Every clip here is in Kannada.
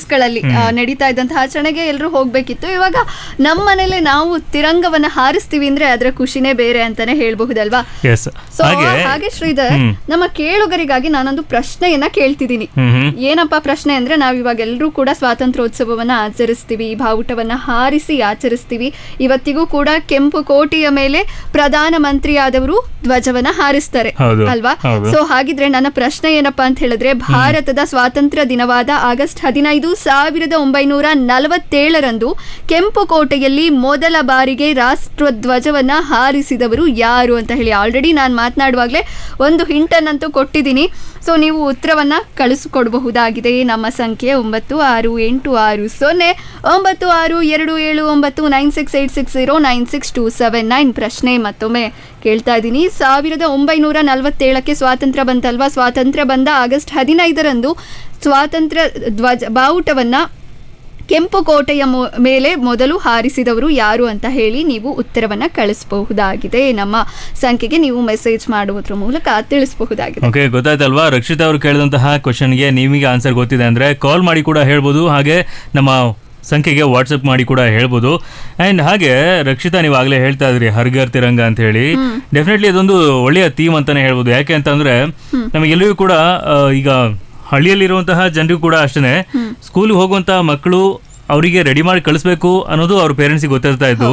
ಗಳಲ್ಲಿ ಆ, ನಡೀತಾ ಇದ್ದಂತಹ ಆಚರಣೆಗೆ ಎಲ್ಲರೂ ಹೋಗ್ಬೇಕಿತ್ತು ಇವಾಗ ನಮ್ಮ ಮನೇಲಿ ನಾವು ತಿರಂಗವನ್ನ ಹಾರಿಸ್ತೀವಿ ಅಂದ್ರೆ ಅದರ ಖುಷಿನೇ ಬೇರೆ ಅಂತಾನೆ ಹೇಳ್ಬಹುದಲ್ವಾ ಎಸ್ ಸೊ ಹಾಗೆ ಹಾಗೆ ಶ್ರೀಧರ್ ಹ್ಮ್. ನಮ್ಮ ಕೇಳುಗರಿಗಾಗಿ ನಾನೊಂದು ಪ್ರಶ್ನೆಯನ್ನ ಕೇಳ್ತಿದ್ದೀನಿ ಹ್ಮ್ ಹ್ಮ್ ಏನಪ್ಪಾ ಪ್ರಶ್ನೆ ಅಂದ್ರೆ ನಾವ್ ಇವಾಗ ಎಲ್ಲರೂ ಕೂಡ ಸ್ವಾತಂತ್ರ್ಯೋತ್ಸವವನ್ನ ಆಚರಿಸ್ತೀವಿ ಬಾವುಟವನ್ನ ಹಾರಿಸಿ ಆಚರಿಸ್ತೀವಿ ಇವತ್ತಿಗೂ ಕೂಡ ಕೆಂಪು ಕೋಟೆಯ ಮೇಲೆ ಪ್ರಧಾನ ಮಂತ್ರಿಯಾದವರು ಧ್ವಜವನ್ನ ಹಾರಿಸ್ತಾರೆ ಹೌದು, ಅಲ್ವಾ ಹೌದು. ಸೊ ಹಾಗಿದ್ರೆ ನನ್ನ ಪ್ರಶ್ನೆ ಏನಪ್ಪಾ ಅಂತ ಹೇಳಿದ್ರೆ ಭಾರತದ ಸ್ವಾತಂತ್ರ್ಯ ದಿನವಾದ ಆಗಸ್ಟ್ ಹದಿನೈದು ಸಾವಿರದ ಒಂಬೈನೂರ ನಲವತ್ತೇಳರಂದು ಕೆಂಪು ಕೋಟೆಯಲ್ಲಿ ಮೊದಲ ಬಾರಿಗೆ ರಾಷ್ಟ್ರ ಧ್ವಜವನ್ನ ಹಾರಿಸಿದವರು ಯಾರು ಅಂತ ಹೇಳಿ ಆಲ್ರೆಡಿ ನಾನು ಮಾತನಾಡುವಾಗಲೇ ಒಂದು ಹಿಂಟನ್ನಂತೂ ಕೊಟ್ಟಿದ್ದೀನಿ ಸೊ ನೀವು ಉತ್ತರವನ್ನ ಕಳಿಸಿಕೊಡಬಹುದಾಗಿದೆ ನಮ್ಮ ಸಂಖ್ಯೆ ಒಂಬತ್ತು ಆರು ಎಂಟು ಆರು ಸೊನ್ನೆ ಒಂಬತ್ತು ಆರು ಎರಡು ಏಳು ಒಂಬತ್ತು nine six eight six zero nine six two seven nine ಪ್ರಶ್ನೆ ಮತ್ತೊಮ್ಮೆ ಕೇಳ್ತಾ ಇದ್ದೀನಿ ಸಾವಿರದ ಒಂಬೈನೂರ ನಲವತ್ತೇಳಕ್ಕೆ ಸ್ವಾತಂತ್ರ್ಯ ಬಂತಲ್ವಾ ಸ್ವಾತಂತ್ರ್ಯ ಬಂದ ಆಗಸ್ಟ್ ಹದಿನೈದರಂದು ಸ್ವಾತಂತ್ರ್ಯ ಧ್ವಜ ಬಾವುಟವನ್ನ ಕೆಂಪು ಕೋಟೆಯ ಮೊ- ಮೇಲೆ ಮೊದಲು ಹಾರಿಸಿದವರು ಯಾರು ಅಂತ ಹೇಳಿ ನೀವು ಉತ್ತರವನ್ನ ಕಳಿಸಬಹುದಾಗಿದೆ ನಮ್ಮ ಸಂಖ್ಯೆಗೆ ನೀವು ಮೆಸೇಜ್ ಮಾಡುವುದರ ಮೂಲಕ ತಿಳಿಸಬಹುದಾಗಿದೆ ಓಕೆ ಗೊತ್ತಾಯ್ತಲ್ವಾ ರಕ್ಷಿತಾ ಅವರು ಕೇಳಿದಂತಹ ಕ್ವಶನ್ಗೆ ನಿಮಗೆ ಆನ್ಸರ್ ಗೊತ್ತಿದೆ ಅಂದರೆ ಕಾಲ್ ಮಾಡಿ ಕೂಡ ಹೇಳ್ಬೋದು ಹಾಗೆ ನಮ್ಮ ಸಂಖ್ಯೆಗೆ ವಾಟ್ಸಪ್ ಮಾಡಿ ಕೂಡ ಹೇಳ್ಬೋದು ಆ್ಯಂಡ್ ಹಾಗೆ ರಕ್ಷಿತಾ ನೀವು ಆಗಲೇ ಹೇಳ್ತಾ ಇದ್ರಿ ಹರ್ಗರ್ ತಿರಂಗ ಅಂತ ಹೇಳಿ ಡೆಫಿನೆಟ್ಲಿ ಅದೊಂದು ಒಳ್ಳೆಯ ಥೀಮ್ ಅಂತಾನೆ ಹೇಳ್ಬೋದು ಯಾಕೆ ಅಂತಂದ್ರೆ ನಮಗೆಲ್ಲರಿಗೂ ಕೂಡ ಆ, ಈಗ ಹಳ್ಳಿಯಲ್ಲಿರುವಂತಹ ಜನರಿಗೂ ಕೂಡ ಅಷ್ಟೇ ಸ್ಕೂಲ್ಗೆ ಹೋಗುವಂತಹ ಮಕ್ಕಳು ಅವರಿಗೆ ರೆಡಿ ಮಾಡಿ ಕಳಿಸ್ಬೇಕು ಅನ್ನೋದು ಅವ್ರ ಪೇರೆಂಟ್ಸಿಗೆ ಗೊತ್ತಿರ್ತಾ ಇತ್ತು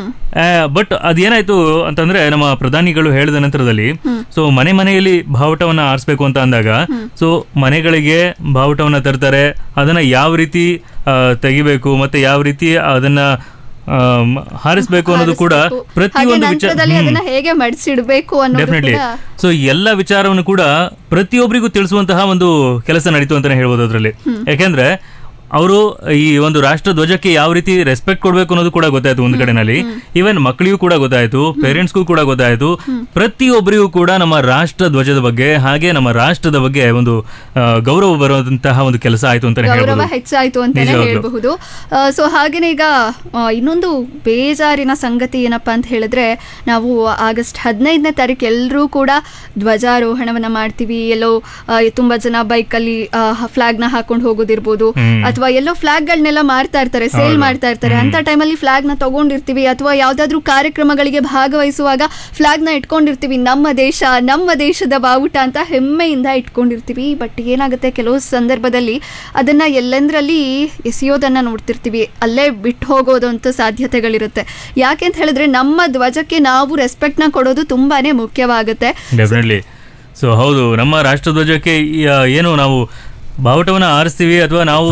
ಬಟ್ ಅದೇನಾಯ್ತು ಅಂತಂದ್ರೆ ನಮ್ಮ ಪ್ರಧಾನಿಗಳು ಹೇಳಿದ ನಂತರದಲ್ಲಿ ಸೊ ಮನೆ ಮನೆಯಲ್ಲಿ ಬಾವುಟವನ್ನ ಆರಿಸ್ಬೇಕು ಅಂತ ಅಂದಾಗ ಸೊ ಮನೆಗಳಿಗೆ ಬಾವುಟವನ್ನ ತರ್ತಾರೆ ಅದನ್ನ ಯಾವ ರೀತಿ ಆ, ತೆಗಿಬೇಕು ಮತ್ತೆ ಯಾವ ರೀತಿ ಅದನ್ನ ಆಮ್, ಹಾರಿಸ್ಬೇಕು ಅನ್ನೋದು ಕೂಡ ಹಾಗೆ ಪ್ರತಿಯೊಂದು ವಿಚಾರ ನಂತರದಲ್ಲಿ ಅದನ್ನ ಹೇಗೆ ಮಡಿಸಿಡ್ಬೇಕು ಅನ್ನೋದು ಡೆಫಿನೆಟ್ಲಿ ಕೂಡ ಸೊ ಎಲ್ಲ ವಿಚಾರವನ್ನು ಕೂಡ ಪ್ರತಿಯೊಬ್ಬರಿಗೂ ತಿಳಿಸುವಂತಹ ಒಂದು ಕೆಲಸ ನಡೀತು ಅಂತಾನೆ ಹೇಳ್ಬೋದು ಅದರಲ್ಲಿ ಯಾಕೆಂದ್ರೆ ಅವರು ಈ ಒಂದು ರಾಷ್ಟ್ರ ಧ್ವಜಕ್ಕೆ ಯಾವ ರೀತಿ ರೆಸ್ಪೆಕ್ಟ್ ಕೊಡಬೇಕು ಅನ್ನೋದು ಕೂಡ ಗೊತ್ತಾಯ್ತು ಒಂದು ಕಡೆನಲ್ಲಿ ಈವನ್ ಮಕ್ಕಳಿಗೂ ಕೂಡ ಗೊತ್ತಾಯ್ತು ಪೇರೆಂಟ್ಸ್ಗೂ ಕೂಡ ಗೊತ್ತಾಯ್ತು ಪ್ರತಿಯೊಬ್ಬರಿಗೂ ಕೂಡ ನಮ್ಮ ರಾಷ್ಟ್ರ ಧ್ವಜದ ಬಗ್ಗೆ ಹಾಗೆ ನಮ್ಮ ರಾಷ್ಟ್ರದ ಬಗ್ಗೆ ಒಂದು ಆ, ಗೌರವ ಬರುವಂತಹ ಒಂದು ಕೆಲಸ ಆಯ್ತು ಅಂತಾನೆ ಗೌರವ ಹೇಳ್ಬೋದು ಹೆಚ್ಚಾಯ್ತು ಅಂತಾನೆ ನಿಜವಾಗ್ಲೂ. ಹೇಳ್ಬಹುದು ಸೊ ಹಾಗೇನೆ ಈಗ ಆ, ಇನ್ನೊಂದು ಬೇಜಾರಿನ ಸಂಗತಿ ಏನಪ್ಪಾ ಅಂತ ಹೇಳಿದ್ರೆ ನಾವು ಆಗಸ್ಟ್ ಹದಿನೈದನೇ ತಾರೀಕು ಎಲ್ಲರೂ ಕೂಡ ಧ್ವಜಾರೋಹಣವನ್ನ ಮಾಡ್ತೀವಿ ಎಲ್ಲೋ ಆ, ತುಂಬಾ ಜನ ಬೈಕಲ್ಲಿ ಫ್ಲಾಗ್ ನ ಹಾಕೊಂಡು ಹೋಗೋದಿರ್ಬೋದು ಹ್ಮ್. ಅಥವಾ ಎಲ್ಲೋ ಫ್ಲಾಗ್ ಗಳನ್ನೆಲ್ಲ ಮಾರ್ತಾ ಇರ್ತಾರೆ ಸೇಲ್ ಹೌದು. ಮಾಡ್ತಾ ಇರ್ತಾರೆ ಅಂತ ಟೈಮಲ್ಲಿ ಫ್ಲಾಗ್ ನ ತಗೊಂಡಿರ್ತೀವಿ ಅಥವಾ ಯಾವ್ದಾದ್ರು ಕಾರ್ಯಕ್ರಮಗಳಿಗೆ ಭಾಗವಹಿಸುವಾಗ ಫ್ಲಾಗ್ ನ ಇಟ್ಕೊಂಡಿರ್ತೀವಿ ನಮ್ಮ ದೇಶ ನಮ್ಮ ದೇಶದ ಬಾವುಟ ಅಂತ ಹೆಮ್ಮೆಯಿಂದ ಇಟ್ಕೊಂಡಿರ್ತೀವಿ ಬಟ್ ಏನಾಗುತ್ತೆ ಕೆಲವು ಸಂದರ್ಭದಲ್ಲಿ ಅದನ್ನ ಎಲ್ಲೆಂದ್ರಲ್ಲಿ ಎಸೆಯೋದನ್ನ ನೋಡ್ತಿರ್ತೀವಿ ಅಲ್ಲೇ ಬಿಟ್ಟು ಹೋಗೋದಂತ ಸಾಧ್ಯತೆಗಳಿರುತ್ತೆ ಯಾಕೆ ಅಂತ ಹೇಳಿದ್ರೆ ನಮ್ಮ ಧ್ವಜಕ್ಕೆ ನಾವು ರೆಸ್ಪೆಕ್ಟ್ ನ ಕೊಡೋದು ತುಂಬಾನೇ ಮುಖ್ಯವಾಗುತ್ತೆ ಡೆಫಿನೆಟ್ಲಿ ಸೊ ಹೌದು ನಮ್ಮ ರಾಷ್ಟ್ರಧ್ವಜಕ್ಕೆ ಈ, ಆ, ಏನು ನಾವು ಬಾವುಟವನ್ನು ಆರಿಸ್ತೀವಿ ಅಥವಾ ನಾವು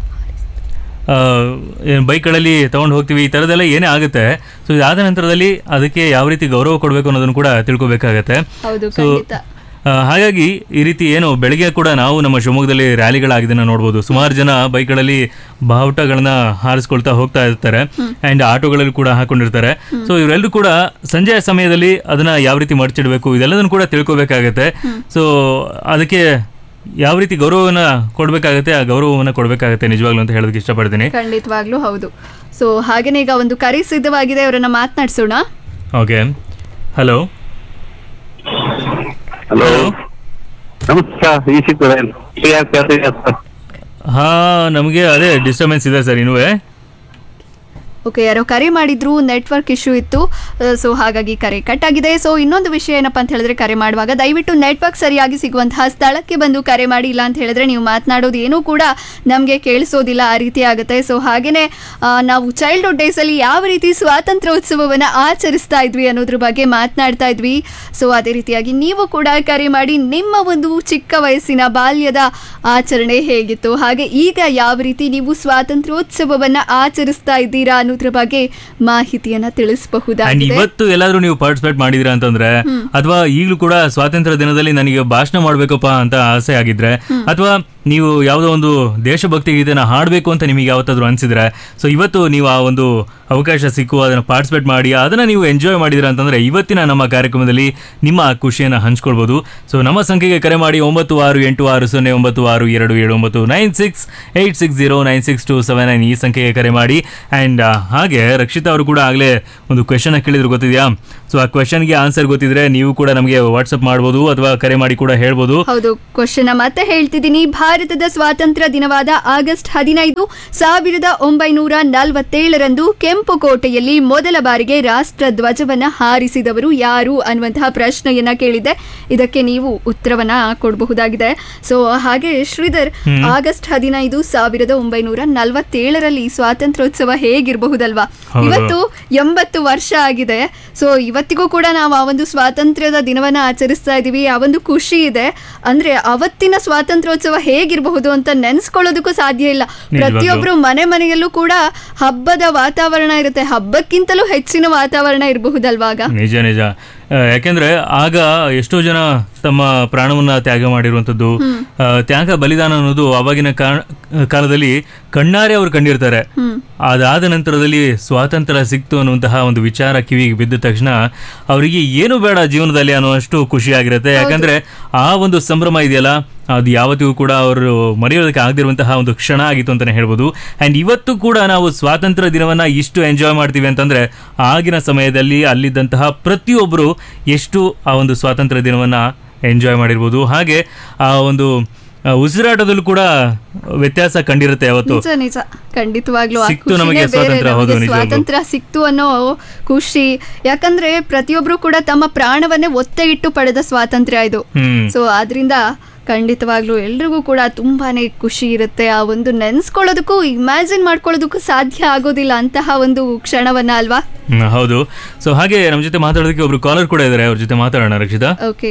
ಆ, ಏನ್ ಬೈಕ್ಗಳಲ್ಲಿ ತಗೊಂಡು ಹೋಗ್ತೀವಿ ಈ ಥರದ್ದೆಲ್ಲ ಏನೇ ಆಗುತ್ತೆ ಸೊ ಇದಾದ ನಂತರದಲ್ಲಿ ಅದಕ್ಕೆ ಯಾವ ರೀತಿ ಗೌರವ ಕೊಡಬೇಕು ಅನ್ನೋದನ್ನು ಕೂಡ ತಿಳ್ಕೊಬೇಕಾಗತ್ತೆ ಹೌದು ಸೊ ಖಂಡಿತ ಆ, ಹಾಗಾಗಿ ಈ ರೀತಿ ಏನು ಬೆಳಗ್ಗೆ ಕೂಡ ನಾವು ನಮ್ಮ ಶಿವಮೊಗ್ಗದಲ್ಲಿ ರ್ಯಾಲಿಗಳಾಗಿದ್ದನ್ನ ನೋಡ್ಬೋದು ಸುಮಾರು ಜನ ಬೈಕ್ಗಳಲ್ಲಿ ಬಾವುಟಗಳನ್ನ ಹಾರಿಸ್ಕೊಳ್ತಾ ಹೋಗ್ತಾ ಇರ್ತಾರೆ ಅಂಡ್ ಆಟೋಗಳಲ್ಲಿ ಕೂಡ ಹಾಕೊಂಡಿರ್ತಾರೆ ಸೊ ಇವರೆಲ್ಲರೂ ಕೂಡ ಸಂಜೆಯ ಸಮಯದಲ್ಲಿ ಅದನ್ನ ಯಾವ ರೀತಿ ಮಡಚಿಡ್ಬೇಕು ಇದೆಲ್ಲದನ್ನು ಕೂಡ ತಿಳ್ಕೊಬೇಕಾಗತ್ತೆ ಸೊ ಅದಕ್ಕೆ ಯಾವ ರೀತಿ ಗೌರವವನ್ನ ಕೊಡ್ಬೇಕಾಗತ್ತೆ ಆ ಗೌರವವನ್ನ ಕೊಡ್ಬೇಕಾಗತ್ತೆ ನಿಜವಾಗ್ಲೂ ಅಂತ ಹೇಳೋದಕ್ಕೆ ಇಷ್ಟಪಡ್ತೀನಿ ಖಂಡಿತವಾಗ್ಲೂ ಹೌದು ಸೊ ಹಾಗೇನೆ ಈಗ ಒಂದು ಕರೆ ಸಿದ್ಧವಾಗಿದೆ ಅವರನ್ನ ಮಾತನಾಡ್ಸೋಣ ಓಕೆ ಹಲೋ ಹಲೋ ನಮಸ್ಕಾರ ಈ ಸಿಕ್ಕುರೇನ್ ಹಾ ನಮಗೆ ಅದೇ ಡಿಸ್ಟರ್ಬೆನ್ಸ್ ಇದೆ ಸರ್ ಇನ್ನುವೇ ಓಕೆ ಯಾರೋ ಕರೆ ಮಾಡಿದ್ರು ನೆಟ್ವರ್ಕ್ ಇಶ್ಯೂ ಇತ್ತು ಸೊ ಹಾಗಾಗಿ ಕರೆ ಕಟ್ ಆಗಿದೆ ಸೊ ಇನ್ನೊಂದು ವಿಷಯ ಏನಪ್ಪಾ ಅಂತ ಹೇಳಿದ್ರೆ ಕರೆ ಮಾಡುವಾಗ ದಯವಿಟ್ಟು ನೆಟ್ವರ್ಕ್ ಸರಿಯಾಗಿ ಸಿಗುವಂತಹ ಸ್ಥಳಕ್ಕೆ ಬಂದು ಕರೆ ಮಾಡಿ ಇಲ್ಲ ಅಂತ ಹೇಳಿದ್ರೆ ನೀವು ಮಾತನಾಡೋದು ಏನೂ ಕೂಡ ನಮಗೆ ಕೇಳಿಸೋದಿಲ್ಲ ಆ ರೀತಿ ಆಗುತ್ತೆ ಸೊ ಹಾಗೇನೆ ಆ, ನಾವು ಚೈಲ್ಡ್ಹುಡ್ ಡೇಸಲ್ಲಿ ಯಾವ ರೀತಿ ಸ್ವಾತಂತ್ರ್ಯೋತ್ಸವವನ್ನು ಆಚರಿಸ್ತಾ ಇದ್ವಿ ಅನ್ನೋದ್ರ ಬಗ್ಗೆ ಮಾತನಾಡ್ತಾ ಇದ್ವಿ ಸೊ ಅದೇ ರೀತಿಯಾಗಿ ನೀವು ಕೂಡ ಕರೆ ಮಾಡಿ ನಿಮ್ಮ ಒಂದು ಚಿಕ್ಕ ವಯಸ್ಸಿನ ಬಾಲ್ಯದ ಆಚರಣೆ ಹೇಗಿತ್ತು ಹಾಗೆ ಈಗ ಯಾವ ರೀತಿ ನೀವು ಸ್ವಾತಂತ್ರ್ಯೋತ್ಸವವನ್ನ ಆಚರಿಸ್ತಾ ಇದ್ದೀರಾ ಅನ್ನೋದ್ರ ಬಗ್ಗೆ ಮಾಹಿತಿಯನ್ನ ಅಂಡ್ ತಿಳಿಸಬಹುದಾಗಿದೆ ಇವತ್ತು ಎಲ್ಲಾದ್ರೂ ನೀವು ಪಾರ್ಟಿಸಿಪೇಟ್ ಮಾಡಿದಿರಾ ಅಂತಂದ್ರೆ ಅಥವಾ ಈಗಲೂ ಕೂಡ ಸ್ವಾತಂತ್ರ್ಯ ದಿನದಲ್ಲಿ ನನಗೆ ಭಾಷಣ ಮಾಡ್ಬೇಕಪ್ಪ ಅಂತ ಆಸೆ ಆಗಿದ್ರೆ ಅಥವಾ ನೀವು ಯಾವುದೋ ಒಂದು ದೇಶಭಕ್ತಿ ಗೀತೆನ ಹಾಡಬೇಕು ಅಂತ ನಿಮಗೆ ಯಾವತ್ತಾದ್ರೂ ಅನ್ಸಿದ್ರೆ ಸೊ ಇವತ್ತು ನೀವು ಆ ಒಂದು ಅವಕಾಶ ಸಿಕ್ಕು ಅದನ್ನ ಪಾರ್ಟಿಸಿಪೇಟ್ ಮಾಡಿ ಅದನ್ನ ನೀವು ಎಂಜಾಯ್ ಮಾಡಿದಿರಾ ಅಂತಂದ್ರೆ ಇವತ್ತಿನ ನಮ್ಮ ಕಾರ್ಯಕ್ರಮದಲ್ಲಿ ನಿಮ್ಮ ಆ ಖುಷಿಯನ್ನ ಹಂಚ್ಕೊಳ್ಬಹುದು ಸೊ ನಮ್ಮ ಸಂಖ್ಯೆಗೆ ಕರೆ ಮಾಡಿ ಒಂಬತ್ತು ಆರು ಎಂಟು ಆರು ಸೊನ್ನೆ ಒಂಬತ್ತು ಆರು ಎರಡು ಏಳು ಒಂಬತ್ತು nine six eight six zero nine six two seven nine ಈ ಸಂಖ್ಯೆಗೆ ಕರೆ ಮಾಡಿ ಆ್ಯಂಡ್ ಹಾಗೆ ರಕ್ಷಿತಾ ಅವರು ಕೂಡ ಆಗಲೇ ಒಂದು ಕ್ವೆಶನ್ ಕೇಳಿದ್ರು ಗೊತ್ತಿದೆಯಾ ಸೊ ಆ ಕ್ವೆಶನ್ಗೆ ಆನ್ಸರ್ ಗೊತ್ತಿದ್ರೆ ನೀವು ಕೂಡ ನಮಗೆ ವಾಟ್ಸಪ್ ಮಾಡ್ಬೋದು ಅಥವಾ ಕರೆ ಮಾಡಿ ಕೂಡ ಹೇಳ್ಬೋದು ಹೌದು ಕ್ವಶನ್ ಮತ್ತೆ ಹೇಳ್ತಿದ್ದೀನಿ ಭಾರತ ಭಾರತದ ಸ್ವಾತಂತ್ರ್ಯ ದಿನವಾದ ಆಗಸ್ಟ್ ಹದಿನೈದು ಸಾವಿರದ ಒಂಬೈನೂರ ನಲವತ್ತೇಳರಂದು ಕೆಂಪುಕೋಟೆಯಲ್ಲಿ ಮೊದಲ ಬಾರಿಗೆ ರಾಷ್ಟ್ರ ಧ್ವಜವನ್ನ ಹಾರಿಸಿದವರು ಯಾರು ಅನ್ನುವಂತಹ ಪ್ರಶ್ನೆಯನ್ನ ಕೇಳಿದ್ದೆ ಇದಕ್ಕೆ ನೀವು ಉತ್ತರವನ್ನ ಕೊಡಬಹುದಾಗಿದೆ ಸೊ ಹಾಗೆ ಶ್ರೀಧರ್ ಆಗಸ್ಟ್ ಹದಿನೈದು ಸಾವಿರದ ಒಂಬೈನೂರ ನಲವತ್ತೇಳರಲ್ಲಿ ಸ್ವಾತಂತ್ರ್ಯೋತ್ಸವ ಹೇಗಿರಬಹುದಲ್ವಾ ಹೌದು. ಇವತ್ತು ಎಂಬತ್ತು ವರ್ಷ ಆಗಿದೆ ಸೊ ಇವತ್ತಿಗೂ ಕೂಡ ನಾವು ಆ ಒಂದು ಸ್ವಾತಂತ್ರ್ಯದ ದಿನವನ್ನ ಆಚರಿಸ್ತಾ ಇದೀವಿ ಆ ಒಂದು ಖುಷಿ ಇದೆ ಅಂದ್ರೆ ಅವತ್ತಿನ ಸ್ವಾತಂತ್ರ್ಯೋತ್ಸವ ಹೇಗಿರಬಹುದು ಅಂತ ನೆನೆಸ್ಕೊಳ್ಳೋದಕ್ಕೂ ಸಾಧ್ಯ ಇಲ್ಲ ನಿಜವಾಗ್ಲೂ. ಪ್ರತಿಯೊಬ್ಬರು ಮನೆ ಮನೆಯಲ್ಲೂ ಕೂಡ ಹಬ್ಬದ ವಾತಾವರಣ ಇರುತ್ತೆ ಹಬ್ಬಕ್ಕಿಂತಲೂ ಹೆಚ್ಚಿನ ವಾತಾವರಣ ಇರಬಹುದಲ್ವಾಗ ನಿಜ ನಿಜ ಆ, ಯಾಕೆಂದ್ರೆ ಆಗ ಎಷ್ಟೋ ಜನ ತಮ್ಮ ಪ್ರಾಣವನ್ನ ತ್ಯಾಗ ಮಾಡಿರುವಂಥದ್ದು ಆ, ತ್ಯಾಗ ಬಲಿದಾನ ಅನ್ನೋದು ಆವಾಗಿನ ಕಾ- ಕಾಲದಲ್ಲಿ ಕಣ್ಣಾರೆ ಅವ್ರು ಕಂಡಿರ್ತಾರೆ ಅದಾದ ನಂತರದಲ್ಲಿ ಸ್ವಾತಂತ್ರ್ಯ ಸಿಕ್ತು ಅನ್ನುವಂತಹ ಒಂದು ವಿಚಾರ ಕಿವಿಗೆ ಬಿದ್ದ ತಕ್ಷಣ ಅವರಿಗೆ ಏನು ಬೇಡ ಜೀವನದಲ್ಲಿ ಅನ್ನುವಷ್ಟು ಖುಷಿಯಾಗಿರುತ್ತೆ ಯಾಕಂದ್ರೆ ಆ ಒಂದು ಸಂಭ್ರಮ ಇದೆಯಲ್ಲ ಅದು ಯಾವತ್ತಿಗೂ ಕೂಡ ಅವರು ಮರೆಯೋದಕ್ಕೆ ಆಗದಿರುವಂತಹ ಒಂದು ಕ್ಷಣ ಆಗಿತ್ತು ಅಂತಾನೆ ಹೇಳ್ಬೋದು ಆ್ಯಂಡ್ ಇವತ್ತು ಕೂಡ ನಾವು ಸ್ವಾತಂತ್ರ್ಯ ದಿನವನ್ನ ಇಷ್ಟು ಎಂಜಾಯ್ ಮಾಡ್ತೀವಿ ಅಂತಂದ್ರೆ ಆಗಿನ ಸಮಯದಲ್ಲಿ ಅಲ್ಲಿದ್ದಂತಹ ಪ್ರತಿಯೊಬ್ಬರು ಎಷ್ಟು ಆ ಒಂದು ಸ್ವಾತಂತ್ರ್ಯ ದಿನವನ್ನ ಎಂಜಾಯ್ ಮಾಡಿರ್ಬೋದು ಹಾಗೆ ಆ ಒಂದು ಆ, ಉಸಿರಾಟದಲ್ಲೂ ಕೂಡ ವ್ಯತ್ಯಾಸ ಕಂಡಿರುತ್ತೆ ಅವತ್ತು ನಿಜ ನಿಜ ಖಂಡಿತವಾಗ್ಲೂ ಆ ಸಿಕ್ತು ನಮಗೆ ಖುಷಿನೇ ಬೇರೆ, ಸ್ವಾತಂತ್ರ್ಯ, ಹೌದು, ನಮಗೆ ನಿಜವಾಗ್ಲೂ. ಸ್ವಾತಂತ್ರ್ಯ ಸಿಕ್ತು ಅನ್ನೋ ಖುಷಿ ಯಾಕಂದ್ರೆ ಪ್ರತಿಯೊಬ್ರು ಕೂಡ ತಮ್ಮ ಪ್ರಾಣವನ್ನೇ ಒತ್ತೆ ಇಟ್ಟು ಪಡೆದ ಸ್ವಾತಂತ್ರ್ಯ ಇದು ಹ್ಮ್ ಸೊ ಆದ್ರಿಂದ ಖಂಡಿತವಾಗ್ಲೂ ಎಲ್ರಿಗೂ ಕೂಡ ತುಂಬಾನೇ ಖುಷಿ ಇರುತ್ತೆ ಆ ಒಂದು ನೆನ್ಸ್ಕೊಳ್ಳೋದಕ್ಕೂ ಇಮ್ಯಾಜಿನ್ ಮಾಡ್ಕೊಳ್ಳೋದಕ್ಕೂ ಸಾಧ್ಯ ಆಗೋದಿಲ್ಲ ಅಂತಹ ಒಂದು ಕ್ಷಣವನ್ನ ಅಲ್ವಾ ಹ್ಮ್, ಹೌದು ಸೊ ಹಾಗೆ ನಮ್ಮ ಜೊತೆ ಮಾತಾಡೋದಕ್ಕೆ ಒಬ್ರು ಕಾಲರ್ ಕೂಡ ಇದ್ದಾರೆ ಅವ್ರ ಜೊತೆ ಮಾತಾಡೋಣ ರಕ್ಷಿತಾ ಓಕೆ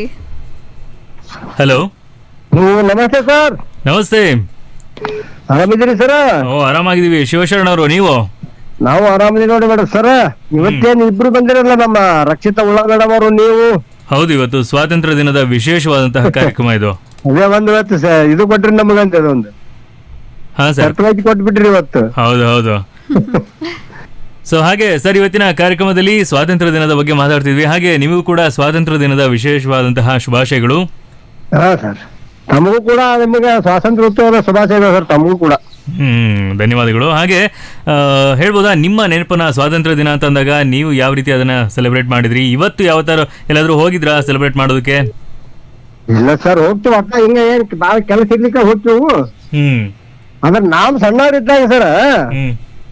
ಹಲೋ ಹ್ಮ್ ನಮಸ್ತೆ ಸರ್ ನಮಸ್ತೆ ಆರಾಮಿದ್ದೀರಿ ಸರ್ ಓ ಆರಾಮಾಗಿದ್ದೀವಿ ಶಿವಶರಣ ಅವರು ನೀವು ನಾವು ಆರಾಮಿದ್ದೀವಿ ನೋಡಿ ಮೇಡಮ್ ಸರ್ ಇವತ್ತೇನು ಇಬ್ರು ಬಂದಿರಲ್ಲ ನಮ್ಮ ರಕ್ಷಿತಾ ಉಳ್ಳ ಮೇಡಮ್ ಅವರು ನೀವು ಹೌದು ಇವತ್ತು ಸ್ವಾತಂತ್ರ್ಯ ದಿನದ ವಿಶೇಷವಾದಂತಹ ಕಾರ್ಯಕ್ರಮ ಇದು ಅದೇ ಒಂದು ಇವತ್ತು ಸ- ಇದು ಕೊಟ್ರಿ ನಮಗಂತ ಒಂದು ಹಾ ಸರ್ ಸರ್ಪ್ರೈಸ್ ಕೊಟ್ಬಿಟ್ರಿ ಇವತ್ತು ಹೌದು ಹೌದು ಸೊ ಹಾಗೆ ಸರ್ ಇವತ್ತಿನ ಕಾರ್ಯಕ್ರಮದಲ್ಲಿ ಸ್ವಾತಂತ್ರ್ಯ ದಿನದ ಬಗ್ಗೆ ಮಾತಾಡ್ತಿದ್ವಿ ಹಾಗೆ ನಿಮಗೂ ಕೂಡ ಸ್ವಾತಂತ್ರ್ಯ ದಿನದ ವಿಶೇಷವಾದಂತಹ ಶುಭಾಶಯಗಳು ಹಾ ಸರ್ ತಮಗೂ ಕೂಡ ನಿಮಗೆ ಸ್ವಾತಂತ್ರ್ಯೋತ್ಸವದ ಶುಭಾಶಯಗಳು ಸರ್ ತಮಗೂ ಕೂಡ ಹ್ಮ್ ಧನ್ಯವಾದಗಳು ಹಾಗೆ ಆ, ಹೇಳ್ಬೋದಾ ನಿಮ್ಮ ನೆನಪನ್ನ ಸ್ವಾತಂತ್ರ್ಯ ದಿನ ಅಂತ ಅಂದಾಗ ನೀವು ಯಾವ ರೀತಿ ಅದನ್ನ ಸೆಲೆಬ್ರೇಟ್ ಮಾಡಿದ್ರಿ ಇವತ್ತು ಯಾವ ತರ ಎಲ್ಲಾದ್ರೂ ಹೋಗಿದ್ರಾ ಸೆಲೆಬ್ರೇಟ್ ಮಾಡೋದಕ್ಕೆ ಇಲ್ಲ ಸರ್ ಹೋಗ್ತೀವಿ ಅಕ್ಕ ಹಿಂಗ ಏನ್ ಬಾಳ ಕೆಲಸ ಇರ್ಲಿಕ್ಕೆ ಹೋಗ್ತೀವಿ ಹ್ಮ್ ಅಂದ್ರೆ ನಾವ್ ಸಣ್ಣವರಿದ್ದಾಗ ಸರ್ ಹ್ಮ್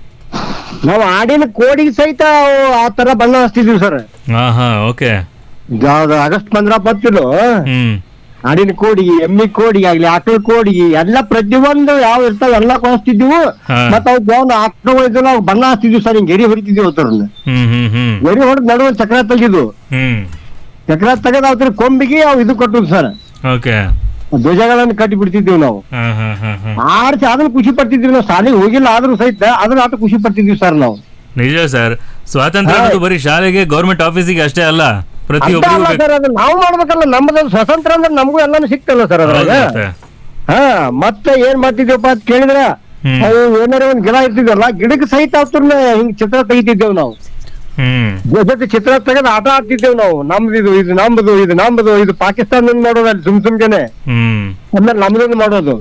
ನಾವು ಆಡಿನ ಕೋಡಿಗೆ ಸಹಿತ ಆ ತರ ಬಣ್ಣ ಹಚ್ತಿದ್ವಿ ಸರ್ ಹಾ ಹಾ ಓಕೆ ಯಾವ್ದು ಆಗಸ್ಟ್ ಪಂದ್ರ ಪತ್ತಿಲು ಹ್ಮ್ ಆಡಿನ ಕೋಡಿಗೆ ಎಮ್ಮಿ ಕೋಡಿಗೆ ಆಗ್ಲಿ ಆಕಳ ಕೋಡಿಗೆ ಎಲ್ಲ ಪ್ರತಿಯೊಂದು ಯಾವ ಇರ್ತಾವ ಎಲ್ಲ ಕೊಳಿಸ್ತಿದ್ವು ಹಾ. ಮತ್ತ ಅವ್ ಜೋನ್ ಆಕಳ ನಾವು ಬಣ್ಣ ಹಚ್ತಿದ್ವಿ ಸರ್ ಹಿಂಗ್ ಗೆರಿ ಹೊಡಿತಿದ್ವಿ ಅವ್ರನ್ನ ಹ್ಮ್ ಹ್ಮ್ ಹ್ಮ್ ಗೆರಿ ಹೊಡೆದ್ ನಡುವೆ ಚಕ್ರ ತೆಗಿದು ಹ್ಮ್ ಚಕ್ರ ತೆಗೆದು ಅವ್ರ ಕೊಂಬಿಗೆ ಅವ್ ಇದು ಕೊಟ್ಟು ಸರ್ ಓಕೆ ಧ್ವಜಗಳನ್ನು ಕಟ್ಟಿ ಬಿಡ್ತಿದ್ವಿ ನಾವು ಹಾ ಹಾ ಹಾ ಹಾ ಆರ್ಸಿ ಅದನ್ನ ಖುಷಿ ಪಡ್ತಿದ್ವಿ ನಾವು ಶಾಲೆಗೆ ಹೋಗಿಲ್ಲ ಆದ್ರೂ ಸಹಿತ ಅದನ್ನ ಆಟ ಖುಷಿ ಪಡ್ತಿದ್ವಿ ಸರ್ ನಾವು ನಿಜ ಸರ್ ಸ್ವಾತಂತ್ರ್ಯ ಹಾ. ಅನ್ನೋದು ಬರೀ ಶಾಲೆಗೆ ಗೌರ್ಮೆಂಟ್ ಆಫೀಸಿಗೆ ಅಷ್ಟೇ ಅಲ್ಲ ಅಂತ ಪ್ರತಿಯೊಬ್ಬರಿಗೂ ಅಲ್ಲ ಸರ್ ಅದು ನಾವು ಮಾಡ್ಬೇಕಲ್ಲ ನಮ್ಮದು ಸ್ವತಂತ್ರ ಅಂದ್ರೆ ನಮಗೂ ಎಲ್ಲಾನು ಸಿಕ್ತಲ್ಲ ಸರ್ ಅದ್ರಾಗ ಹಾ ಮತ್ತೆ ಏನ್ ಮಾಡ್ತಿದ್ವಪ್ಪ ಅಂತ ಕೇಳಿದ್ರ ಹ್ಮ್. ಅವು ಏನಾರ ಒಂದ್ ಗಿಡ ಇರ್ತಿದ್ವಲ್ಲ ಗಿಡಕ್ಕೆ ಸಹಿತ ಅವ್ರನ್ನ ಹಿಂಗ್ ಚಿತ್ರ ತೆಗಿತಿದ್ದೇವ್ ನಾವು ಹ್ಮ್ ಜೊತೆ ಚಿತ್ರ ತೆಗೆದು ಆಟ ಆಡ್ತಿದ್ದೇವ್ ನಾವು ನಮ್ದು ಇದು ಇದು ನಮ್ದು ಇದು ನಮ್ದು ಇದು ಪಾಕಿಸ್ತಾನದಿಂದ ಮಾಡೋದು ಅಲ್ಲಿ ಸುಮ್ ಸುಮ್ಗೆನೆ ಹ್ಮ್ ಆಮೇಲೆ ನಮ್ದೊಂದು ಮಾಡೋದು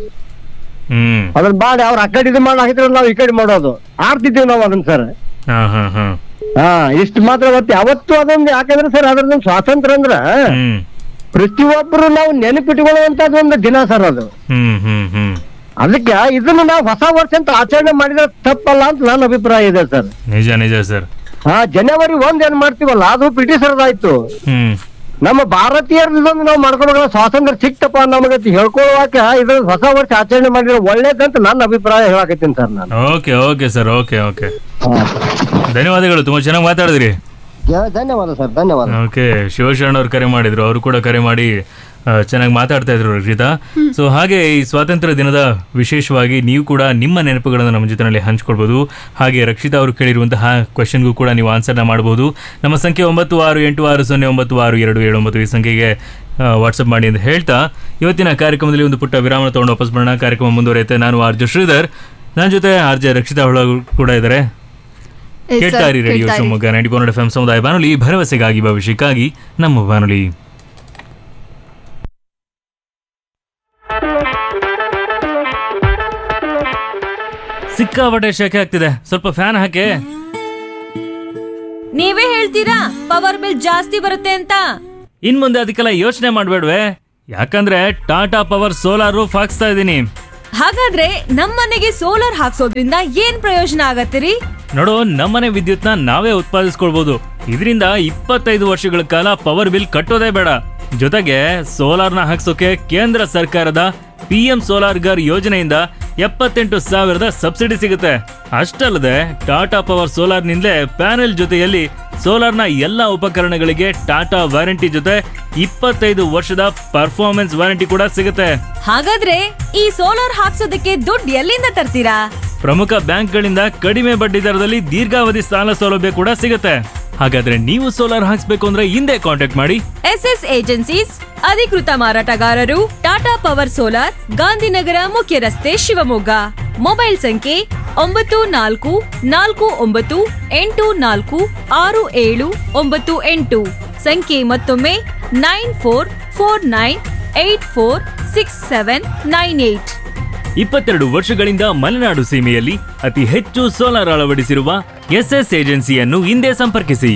ಹ್ಮ್ ಅದನ್ನ ಮಾಡಿ ಅವ್ರ ಆ ಕಡೆ ಇದು ಮಾಡಿ ಹಾಕಿದ್ರೆ ನಾವು ಈ ಕಡೆ ಮಾಡೋದು ಆಡ್ತಿದ್ದೇವ್ ನಾವು ಅದನ್ನ ಸರ್ ಹಾ ಹಾ ಹಾ ಹಾ ಇಷ್ಟು ಮಾತ್ರ ಅವತ್ತು ಯಾವತ್ತು ಅದೊಂದು ಯಾಕಂದ್ರೆ ಸರ್ ಅದ್ರದೊಂದು ಸ್ವಾತಂತ್ರ್ಯ ಅಂದ್ರ ಹ್ಮ್ ಪ್ರತಿಯೊಬ್ಬರು ನಾವು ನೆನಪಿಟ್ಕೊಳ್ಳುವಂತದ್ದು ಒಂದು ದಿನ ಸರ್ ಅದು ಹ್ಮ್ ಹ್ಮ್ ಹ್ಮ್ ಅದಕ್ಕೆ ಇದನ್ನ ನಾವು ಹೊಸ ವರ್ಷ ಅಂತ ಆಚರಣೆ ಮಾಡಿದ್ರೆ ತಪ್ಪಲ್ಲ ಅಂತ ನನ್ನ ಅಭಿಪ್ರಾಯ ಇದೆ ಸರ್ ನಿಜ ನಿಜ ಸರ್ ಹಾ ಜನವರಿ ಒಂದ್ ಏನ್ ಮಾಡ್ತೀವಲ್ಲ ಅದು ಬ್ರಿಟಿಷರದಾಯ್ತು ಹ್ಮ್ ನಮ್ಮ ಭಾರತೀಯರ ಇದೊಂದು ನಾವು ಮಾಡ್ಕೊಬೇಕಲ್ಲ ಸ್ವಾತಂತ್ರ್ಯ ಸಿಕ್ತಪ್ಪ ನಮಗೆ ಅಂತ ಹೇಳ್ಕೊಳ್ಳುವಾಕ ಇದು ಹೊಸ ವರ್ಷ ಆಚರಣೆ ಮಾಡಿದ್ರೆ ಒಳ್ಳೇದಂತ ನನ್ನ ಅಭಿಪ್ರಾಯ ಹೇಳಕತ್ತೀನಿ ಸರ್ ನಾನು okay okay sir okay okay ಹಾ. ಧನ್ಯವಾದಗಳು ತುಂಬಾ ಚೆನ್ನಾಗಿ ಮಾತಾಡಿದ್ರಿ ಜ- ಧನ್ಯವಾದ ಸರ್ ಧನ್ಯವಾದ ಓಕೆ ಶಿವಶರಣ ಅವ್ರು ಕರೆ ಮಾಡಿದ್ರು ಅವರು ಕೂಡ ಕರೆ ಮಾಡಿ ಆ, ಚೆನ್ನಾಗಿ ಮಾತಾಡ್ತಾ ಇದ್ರು ರಕ್ಷಿತಾ ಸೊ ಹಾಗೆ ಈ ಸ್ವಾತಂತ್ರ್ಯ ದಿನದ ವಿಶೇಷವಾಗಿ ನೀವು ಕೂಡ ನಿಮ್ಮ ನೆನಪುಗಳನ್ನು ನಮ್ಮ ಜೊತೆನಲ್ಲಿ ಹಂಚ್ಕೊಳ್ಬೋದು ಹಾಗೆ ರಕ್ಷಿತಾ ಅವರು ಕೇಳಿರುವಂತಹ ಕ್ವೆಶನ್ಗೂ ಕೂಡ ನೀವು ಆನ್ಸರ್ನ ಮಾಡಬಹುದು ನಮ್ಮ ಸಂಖ್ಯೆ ಒಂಬತ್ತು ಆರು ಎಂಟು ಆರು ಸೊನ್ನೆ ಒಂಬತ್ತು ಆರು ಎರಡು ಏಳು ಒಂಬತ್ತು ಈ ಸಂಖ್ಯೆಗೆ ವಾಟ್ಸಪ್ ಮಾಡಿ ಅಂತ ಹೇಳ್ತಾ ಇವತ್ತಿನ ಕಾರ್ಯಕ್ರಮದಲ್ಲಿ ಒಂದು ಪುಟ್ಟ ವಿರಾಮ ತಗೊಂಡು ವಾಪಸ್ ಬರೋಣ ಕಾರ್ಯಕ್ರಮ ಮುಂದುವರಿಯುತ್ತೆ ನಾನು ಆರ್ ಜೆ ಶ್ರೀಧರ್ ನನ್ನ ಜೊತೆ ಆರ್ ಜೆ ರಕ್ಷಿತಾ ಹೊಳ ಕೂಡ ಇದ್ದಾರೆ ಎಸ್ ಸರ್, ಕೇಳ್ತಾ ಇರಿ ರೇಡಿಯೋ ಕೇಳ್ತಾ ಇರಿ. Shivamogga ninety four F M ಸಮುದಾಯ ಬಾನುಲಿ ಭರವಸೆಗಾಗಿ ಭವಿಷ್ಯಕ್ಕಾಗಿ ನಮ್ಮ ಬಾನುಲಿ ಸಿಕ್ಕಾಪಟ್ಟೆ ಶೆಕೆ ಆಗ್ತಿದೆ ಸ್ವಲ್ಪ ಫ್ಯಾನ್ ಹಾಕಿ ನೀವೇ ಹೇಳ್ತೀರಾ ಪವರ್ ಬಿಲ್ ಜಾಸ್ತಿ ಬರುತ್ತೆ ಅಂತ ಇನ್ ಮುಂದೆ ಅದಕ್ಕೆಲ್ಲ ಯೋಚನೆ ಮಾಡ್ಬೇಡ್ವೆ ಯಾಕಂದ್ರೆ ಟಾಟಾ ಪವರ್ ಸೋಲಾರ್ ರೂಫ್ ಹಾಕ್ಸ್ತಾ ಇದ್ದೀನಿ ಹಾಗಾದ್ರೆ ನಮ್ಮನೆಗೆ ಸೋಲಾರ್ ಹಾಕ್ಸೋದ್ರಿಂದ ಏನ್ ಪ್ರಯೋಜನ ಆಗತ್ತಿರಿ ನೋಡು ನಮ್ಮನೆ ವಿದ್ಯುತ್ನ ನಾವೇ ಉತ್ಪಾದಿಸ್ಕೊಳ್ಬಹುದು ಇದರಿಂದ ಇಪ್ಪತ್ತೈದು ವರ್ಷಗಳ ಕಾಲ ಪವರ್ ಬಿಲ್ ಕಟ್ಟೋದೇ ಬೇಡ ಜೊತೆಗೆ ಸೋಲಾರ್ನ ಹಾಕ್ಸೋಕೆ ಕೇಂದ್ರ ಸರ್ಕಾರದ ಪಿ ಎಂ ಸೋಲಾರ್ ಗರ್ ಯೋಜನೆಯಿಂದ ಎಪ್ಪತ್ತೆಂಟು ಸಾವಿರದ ಸಬ್ಸಿಡಿ ಸಿಗುತ್ತೆ ಅಷ್ಟಲ್ಲದೆ ಟಾಟಾ ಪವರ್ ಸೋಲಾರ್ನಿಂದಲೇ ಪ್ಯಾನೆಲ್ ಜೊತೆಯಲ್ಲಿ ಸೋಲಾರ್ನ ಎಲ್ಲ ಉಪಕರಣಗಳಿಗೆ ಟಾಟಾ ವಾರಂಟಿ ಜೊತೆ ಇಪ್ಪತ್ತೈದು ವರ್ಷದ ಪರ್ಫಾರ್ಮೆನ್ಸ್ ವಾರಂಟಿ ಕೂಡ ಸಿಗುತ್ತೆ ಹಾಗಾದ್ರೆ ಈ ಸೋಲಾರ್ ಹಾಕ್ಸೋದಕ್ಕೆ ದುಡ್ಡು ಎಲ್ಲಿಂದ ತರ್ತೀರಾ ಪ್ರಮುಖ ಬ್ಯಾಂಕ್ಗಳಿಂದ ಕಡಿಮೆ ಬಡ್ಡಿ ದರದಲ್ಲಿ ದೀರ್ಘಾವಧಿ ಸಾಲ ಸೌಲಭ್ಯ ಕೂಡ ಸಿಗುತ್ತೆ ಹಾಗಾದ್ರೆ ನೀವು ಸೋಲಾರ್ ಹಾಕ್ಸ್ಬೇಕು ಅಂದ್ರೆ ಹಿಂದೆ ಕಾಂಟ್ಯಾಕ್ಟ್ ಮಾಡಿ ಎಸ್ ಎಸ್ ಏಜೆನ್ಸೀಸ್ ಅಧಿಕೃತ ಮಾರಾಟಗಾರರು ಟಾಟಾ ಪವರ್ ಸೋಲಾರ್ ಗಾಂಧಿನಗರ ಮುಖ್ಯ ರಸ್ತೆ ಶಿವಮೊಗ್ಗ ಮೊಬೈಲ್ ಸಂಖ್ಯೆ ಒಂಬತ್ತು ನಾಲ್ಕು ನಾಲ್ಕು ಒಂಬತ್ತು ಎಂಟು ನಾಲ್ಕು ಆರು ಏಳು ಒಂಬತ್ತು ಎಂಟು ಸಂಖ್ಯೆ ಮತ್ತೊಮ್ಮೆ nine four four nine eight four six seven nine eight ಇಪ್ಪತ್ತೆರಡು ವರ್ಷಗಳಿಂದ ಮಲೆನಾಡು ಸೀಮೆಯಲ್ಲಿ ಅತಿ ಹೆಚ್ಚು ಸೋಲಾರ್ ಅಳವಡಿಸಿರುವ ಎಸ್ಎಸ್ ಏಜೆನ್ಸಿಯನ್ನು ಹಿಂದೆ ಸಂಪರ್ಕಿಸಿ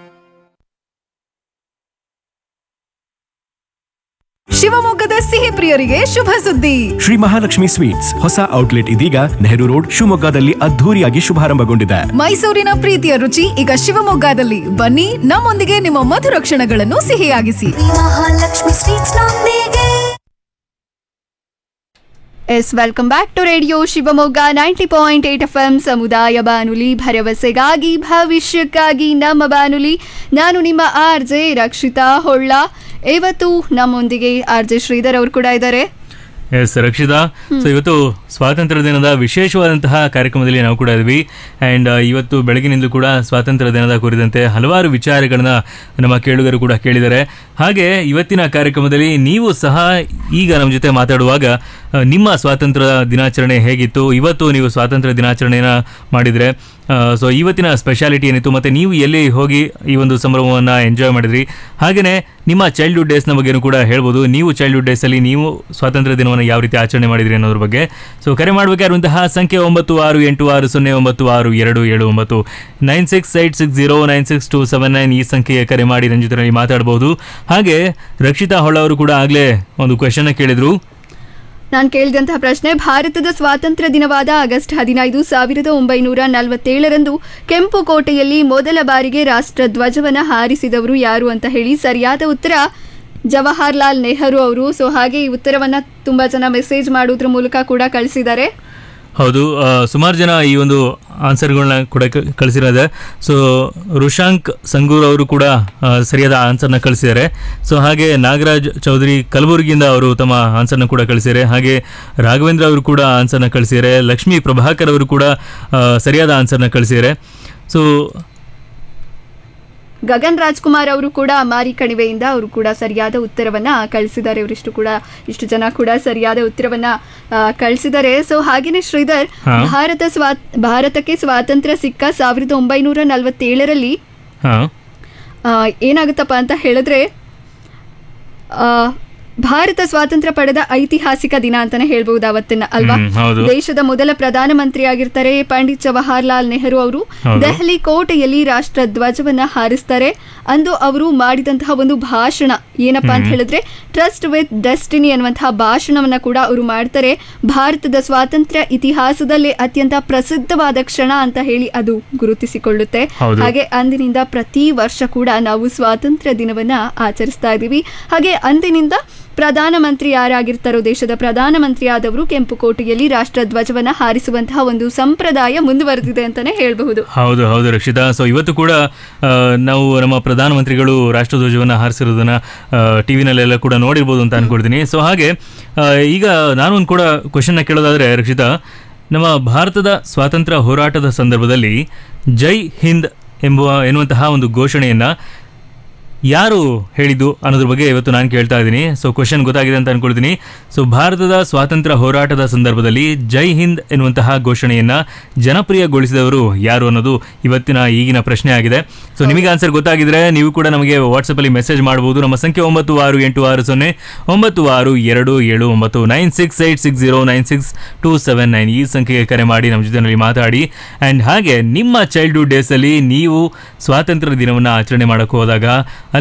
ಶಿವಮೊಗ್ಗದ ಸಿಹಿ ಪ್ರಿಯರಿಗೆ ಶುಭ ಸುದ್ದಿ ಶ್ರೀ ಮಹಾಲಕ್ಷ್ಮಿ ಸ್ವೀಟ್ಸ್ ಹೊಸ ಔಟ್ಲೆಟ್ ಇದೀಗ ನೆಹರು ರೋಡ್ ಶಿವಮೊಗ್ಗದಲ್ಲಿ ಅದ್ಧೂರಿಯಾಗಿ ಶುಭಾರಂಭಗೊಂಡಿದೆ ಮೈಸೂರಿನ ಪ್ರೀತಿಯ ರುಚಿ ಈಗ ಶಿವಮೊಗ್ಗದಲ್ಲಿ ಬನ್ನಿ ನಮ್ಮೊಂದಿಗೆ ನಿಮ್ಮ ಮಧುರ ಕ್ಷಣಗಳನ್ನು ಸಿಹಿಯಾಗಿಸಿ ಮಹಾಲಕ್ಷ್ಮಿ ಸ್ವೀಟ್ಸ್ ನೊಂದಿಗೆ yes welcome back to radio Shivamogga ninety point eight F M ಸಮುದಾಯ ಬಾನುಲಿ ಭರವಸೆಗಾಗಿ ಭವಿಷ್ಯಕ್ಕಾಗಿ ನಮ್ಮ ಬಾನುಲಿ ನಾನು ನಿಮ್ಮ ಆರ್ ಜೆ ರಕ್ಷಿತಾ ಹೊಳ್ಳ ಇವತ್ತು ನಮ್ಮೊಂದಿಗೆ ಆರ್ ಜೆ ಶ್ರೀಧರ್ ಅವರು ಕೂಡ ಇದ್ದಾರೆ ಎಸ್ ರಕ್ಷಿತಾ ಸೊ ಇವತ್ತು ಸ್ವಾತಂತ್ರ್ಯ ದಿನದ ವಿಶೇಷವಾದಂತಹ ಕಾರ್ಯಕ್ರಮದಲ್ಲಿ ನಾವು ಕೂಡ ಇದ್ವಿ ಆ್ಯಂಡ್ ಇವತ್ತು ಬೆಳಗಿನಿಂದಲೂ ಕೂಡ ಸ್ವಾತಂತ್ರ್ಯ ದಿನದ ಕುರಿತಂತೆ ಹಲವಾರು ವಿಚಾರಗಳನ್ನ ನಮ್ಮ ಕೇಳುಗರು ಕೂಡ ಕೇಳಿದ್ದಾರೆ ಹಾಗೆ ಇವತ್ತಿನ ಕಾರ್ಯಕ್ರಮದಲ್ಲಿ ನೀವು ಸಹ ಈಗ ನಮ್ಮ ಜೊತೆ ಮಾತಾಡುವಾಗ ಆ, ನಿಮ್ಮ ಸ್ವಾತಂತ್ರ್ಯ ದಿನಾಚರಣೆ ಹೇಗಿತ್ತು ಇವತ್ತು ನೀವು ಸ್ವಾತಂತ್ರ್ಯ ದಿನಾಚರಣೆನ ಮಾಡಿದರೆ ಸೊ ಇವತ್ತಿನ ಸ್ಪೆಷಾಲಿಟಿ ಏನಿತ್ತು ಮತ್ತು ನೀವು ಎಲ್ಲಿ ಹೋಗಿ ಈ ಒಂದು ಸಂಭ್ರಮವನ್ನು ಎಂಜಾಯ್ ಮಾಡಿದ್ರಿ ಹಾಗೆಯೇ ನಿಮ್ಮ ಚೈಲ್ಡ್ಹುಡ್ ಡೇಸ್ನ ಬಗ್ಗೆನೂ ಕೂಡ ಹೇಳ್ಬೋದು ನೀವು ಚೈಲ್ಡ್ಹುಡ್ ಡೇಸಲ್ಲಿ ನೀವು ಸ್ವಾತಂತ್ರ್ಯ ದಿನವನ್ನು ಯಾವ ರೀತಿ ಆಚರಣೆ ಮಾಡಿದ್ರಿ ಅನ್ನೋದ್ರ ಬಗ್ಗೆ ಸೊ ಕರೆ ಮಾಡಬೇಕಾಗಿರುವಂತಹ ಸಂಖ್ಯೆ ಒಂಬತ್ತು ಆರು ಎಂಟು ಆರು ಸೊನ್ನೆ ಒಂಬತ್ತು ಆರು ಎರಡು ಏಳು ಒಂಬತ್ತು nine six eight six zero nine six two seven nine ಈ ಸಂಖ್ಯೆಗೆ ಕರೆ ಮಾಡಿ ನನ್ನ ಜೊತೆ ಮಾತಾಡ್ಬೋದು ಹಾಗೆ ರಕ್ಷಿತಾ ಹೊಳ್ಳ ಅವರು ಕೂಡ ಆಗಲೇ ಒಂದು ಕ್ವೆಶನ್ನ ಕೇಳಿದರು ನಾನು ಕೇಳಿದಂತಹ ಪ್ರಶ್ನೆ ಭಾರತದ ಸ್ವಾತಂತ್ರ್ಯ ದಿನವಾದ ಆಗಸ್ಟ್ ಹದಿನೈದು ಸಾವಿರದ ಒಂಬೈನೂರ ನಲವತ್ತೇಳರಂದು ಕೆಂಪು ಕೋಟೆಯಲ್ಲಿ ಮೊದಲ ಬಾರಿಗೆ ರಾಷ್ಟ್ರ ಧ್ವಜವನ್ನು ಹಾರಿಸಿದವರು ಯಾರು ಅಂತ ಹೇಳಿ ಸರಿಯಾದ ಉತ್ತರ ಜವಾಹರ್ಲಾಲ್ ನೆಹರು ಅವರು ಸೊ ಹಾಗೆ ಈ ಉತ್ತರವನ್ನ ತುಂಬಾ ಜನ ಮೆಸೇಜ್ ಮಾಡೋದ್ರ ಮೂಲಕ ಕೂಡ ಕಳಿಸಿದ್ದಾರೆ ಹೌದು ಆ, ಸುಮಾರು ಜನ ಈ ಒಂದು ಆನ್ಸರ್ಗಳನ್ನ ಕೂಡ ಕ- ಕಳಿಸಿರೋದೆ ಸೊ ರುಶಾಂಕ್ ಸಂಗೂರ್ ಅವರು ಕೂಡ ಆ, ಸರಿಯಾದ ಆನ್ಸರ್ನ ಕಳಿಸಿದ್ದಾರೆ ಸೊ ಹಾಗೆ ನಾಗರಾಜ್ ಚೌಧರಿ ಕಲಬುರಗಿಯಿಂದ ಅವರು ತಮ್ಮ ಆನ್ಸರ್ನ ಕೂಡ ಕಳಿಸಿದ್ದಾರೆ ಹಾಗೆ ರಾಘವೇಂದ್ರ ಅವರು ಕೂಡ ಆನ್ಸರ್ನ ಕಳಿಸಿದ್ದಾರೆ ಲಕ್ಷ್ಮೀ ಪ್ರಭಾಕರ್ ಅವರು ಕೂಡ ಆ, ಸರಿಯಾದ ಆನ್ಸರ್ನ ಕಳಿಸಿದ್ದಾರೆ ಸೊ ಗಗನ್ ರಾಜ್ಕುಮಾರ್ ಅವರು ಕೂಡ ಮಾರಿ ಕಣಿವೆಯಿಂದ ಅವರು ಕೂಡ ಸರಿಯಾದ ಉತ್ತರವನ್ನ ಕಳಿಸಿದ್ದಾರೆ ಇವರಿಷ್ಟು ಕೂಡ ಇಷ್ಟು ಜನ ಕೂಡ ಸರಿಯಾದ ಉತ್ತರವನ್ನ ಆ, ಕಳಿಸಿದ್ದಾರೆ ಸೊ ಹಾಗೇನೆ ಶ್ರೀಧರ್ ಹಾ. ಭಾರತ ಸ್ವಾ ಭಾರತಕ್ಕೆ ಸ್ವಾತಂತ್ರ್ಯ ಸಿಕ್ಕ ಸಾವಿರದ ಒಂಬೈನೂರ ನಲವತ್ತೇಳರಲ್ಲಿ ಹಾಂ ಆ, ಏನಾಗುತ್ತಪ್ಪ ಅಂತ ಹೇಳಿದ್ರೆ ಆ, ಭಾರತ ಸ್ವಾತಂತ್ರ್ಯ ಪಡೆದ ಐತಿಹಾಸಿಕ ದಿನ ಅಂತಾನೆ ಹೇಳ್ಬಹುದು ಅವತ್ತಿನ ಅಲ್ವಾ ಹ್ಮ್, ಹೌದು. ದೇಶದ ಮೊದಲ ಪ್ರಧಾನಮಂತ್ರಿ ಆಗಿರ್ತಾರೆ ಪಂಡಿತ್ ಜವಾಹರ್ಲಾಲ್ ನೆಹರು ಅವರು ಹೌದು. ದೆಹಲಿ ಕೋಟೆಯಲ್ಲಿ ರಾಷ್ಟ್ರ ಧ್ವಜವನ್ನ ಹಾರಿಸ್ತಾರೆ ಅಂದು ಅವರು ಮಾಡಿದಂತಹ ಒಂದು ಭಾಷಣ ಏನಪ್ಪಾ ಅಂತ ಹೇಳಿದ್ರೆ ಟ್ರಸ್ಟ್ ವಿತ್ ಡೆಸ್ಟಿನಿ ಅನ್ನುವಂತಹ ಭಾಷಣವನ್ನ ಕೂಡ ಅವರು ಮಾಡ್ತಾರೆ ಭಾರತದ ಸ್ವಾತಂತ್ರ್ಯ ಇತಿಹಾಸದಲ್ಲೇ ಅತ್ಯಂತ ಪ್ರಸಿದ್ಧವಾದ ಕ್ಷಣ ಅಂತ ಹೇಳಿ ಅದು ಗುರುತಿಸಿಕೊಳ್ಳುತ್ತೆ ಹೌದು. ಹಾಗೆ ಅಂದಿನಿಂದ ಪ್ರತಿ ವರ್ಷ ಕೂಡ ನಾವು ಸ್ವಾತಂತ್ರ್ಯ ದಿನವನ್ನ ಆಚರಿಸ್ತಾ ಇದ್ದೀವಿ ಹಾಗೆ ಅಂದಿನಿಂದ ಪ್ರಧಾನಮಂತ್ರಿ ಯಾರಾಗಿರ್ತಾರೋ ದೇಶದ ಪ್ರಧಾನಮಂತ್ರಿ ಆದವರು ಕೆಂಪು ಕೋಟೆಯಲ್ಲಿ ರಾಷ್ಟ್ರ ಧ್ವಜವನ್ನ ಹಾರಿಸುವಂತಹ ಒಂದು ಸಂಪ್ರದಾಯ ಮುಂದುವರೆದಿದೆ ಅಂತಾನೆ ಹೇಳಬಹುದು ಹೌದು ಹೌದು ರಕ್ಷಿತಾ ಸೊ ಇವತ್ತು ಕೂಡ ಆ, ನಾವು ನಮ್ಮ ಪ್ರಧಾನಮಂತ್ರಿಗಳು ರಾಷ್ಟ್ರಧ್ವಜವನ್ನು ಹಾರಿಸಿರೋದನ್ನ ಟಿ ವಿನಲ್ಲೆಲ್ಲ ಕೂಡ ನೋಡಿರ್ಬೋದು ಅಂತ ಅನ್ಕೊಳ್ತೀನಿ ಸೊ ಹಾಗೆ ಆ, ಈಗ ನಾನು ಒಂದು ಕೂಡ ಕ್ವಶನ್ನ ಕೇಳೋದಾದ್ರೆ ರಕ್ಷಿತಾ ನಮ್ಮ ಭಾರತದ ಸ್ವಾತಂತ್ರ್ಯ ಹೋರಾಟದ ಸಂದರ್ಭದಲ್ಲಿ ಜೈ ಹಿಂದ್ ಎಂಬುವ ಎನ್ನುವಂತಹ ಒಂದು ಘೋಷಣೆಯನ್ನ ಯಾರು ಹೇಳಿದ್ದು ಅನ್ನೋದ್ರ ಬಗ್ಗೆ ಇವತ್ತು ನಾನು ಕೇಳ್ತಾ ಇದ್ದೀನಿ ಸೊ ಕ್ವಶನ್ ಗೊತ್ತಾಗಿದೆ ಅಂತ ಅನ್ಕೊಳ್ತೀನಿ ಸೊ ಭಾರತದ ಸ್ವಾತಂತ್ರ್ಯ ಹೋರಾಟದ ಸಂದರ್ಭದಲ್ಲಿ ಜೈ ಹಿಂದ್ ಎನ್ನುವಂತಹ ಘೋಷಣೆಯನ್ನ ಜನಪ್ರಿಯಗೊಳಿಸಿದವರು ಯಾರು ಅನ್ನೋದು ಇವತ್ತಿನ ಈಗಿನ ಪ್ರಶ್ನೆ ಆಗಿದೆ ಸೊ ನಿಮಗೆ ಆನ್ಸರ್ ಗೊತ್ತಾಗಿದ್ರೆ ನೀವು ಕೂಡ ನಮಗೆ ವಾಟ್ಸಪ್ಪಲ್ಲಿ ಮೆಸೇಜ್ ಮಾಡಬಹುದು ನಮ್ಮ ಸಂಖ್ಯೆ ಒಂಬತ್ತು ಆರು ಎಂಟು ಆರು ಸೊನ್ನೆ ಒಂಬತ್ತು ಆರು ಎರಡು ಏಳು ಒಂಬತ್ತು nine six eight six zero nine six two seven nine ಈ ಸಂಖ್ಯೆಗೆ ಕರೆ ಮಾಡಿ ನಮ್ಮ ಜೊತೆಯಲ್ಲಿ ಮಾತಾಡಿ ಆ್ಯಂಡ್ ಹಾಗೆ ನಿಮ್ಮ ಚೈಲ್ಡ್ಹುಡ್ ಡೇಸಲ್ಲಿ ನೀವು ಸ್ವಾತಂತ್ರ್ಯ ದಿನವನ್ನು ಆಚರಣೆ ಮಾಡೋಕ್ಕೆ ಹೋದಾಗ ಅಲ್ಲಿ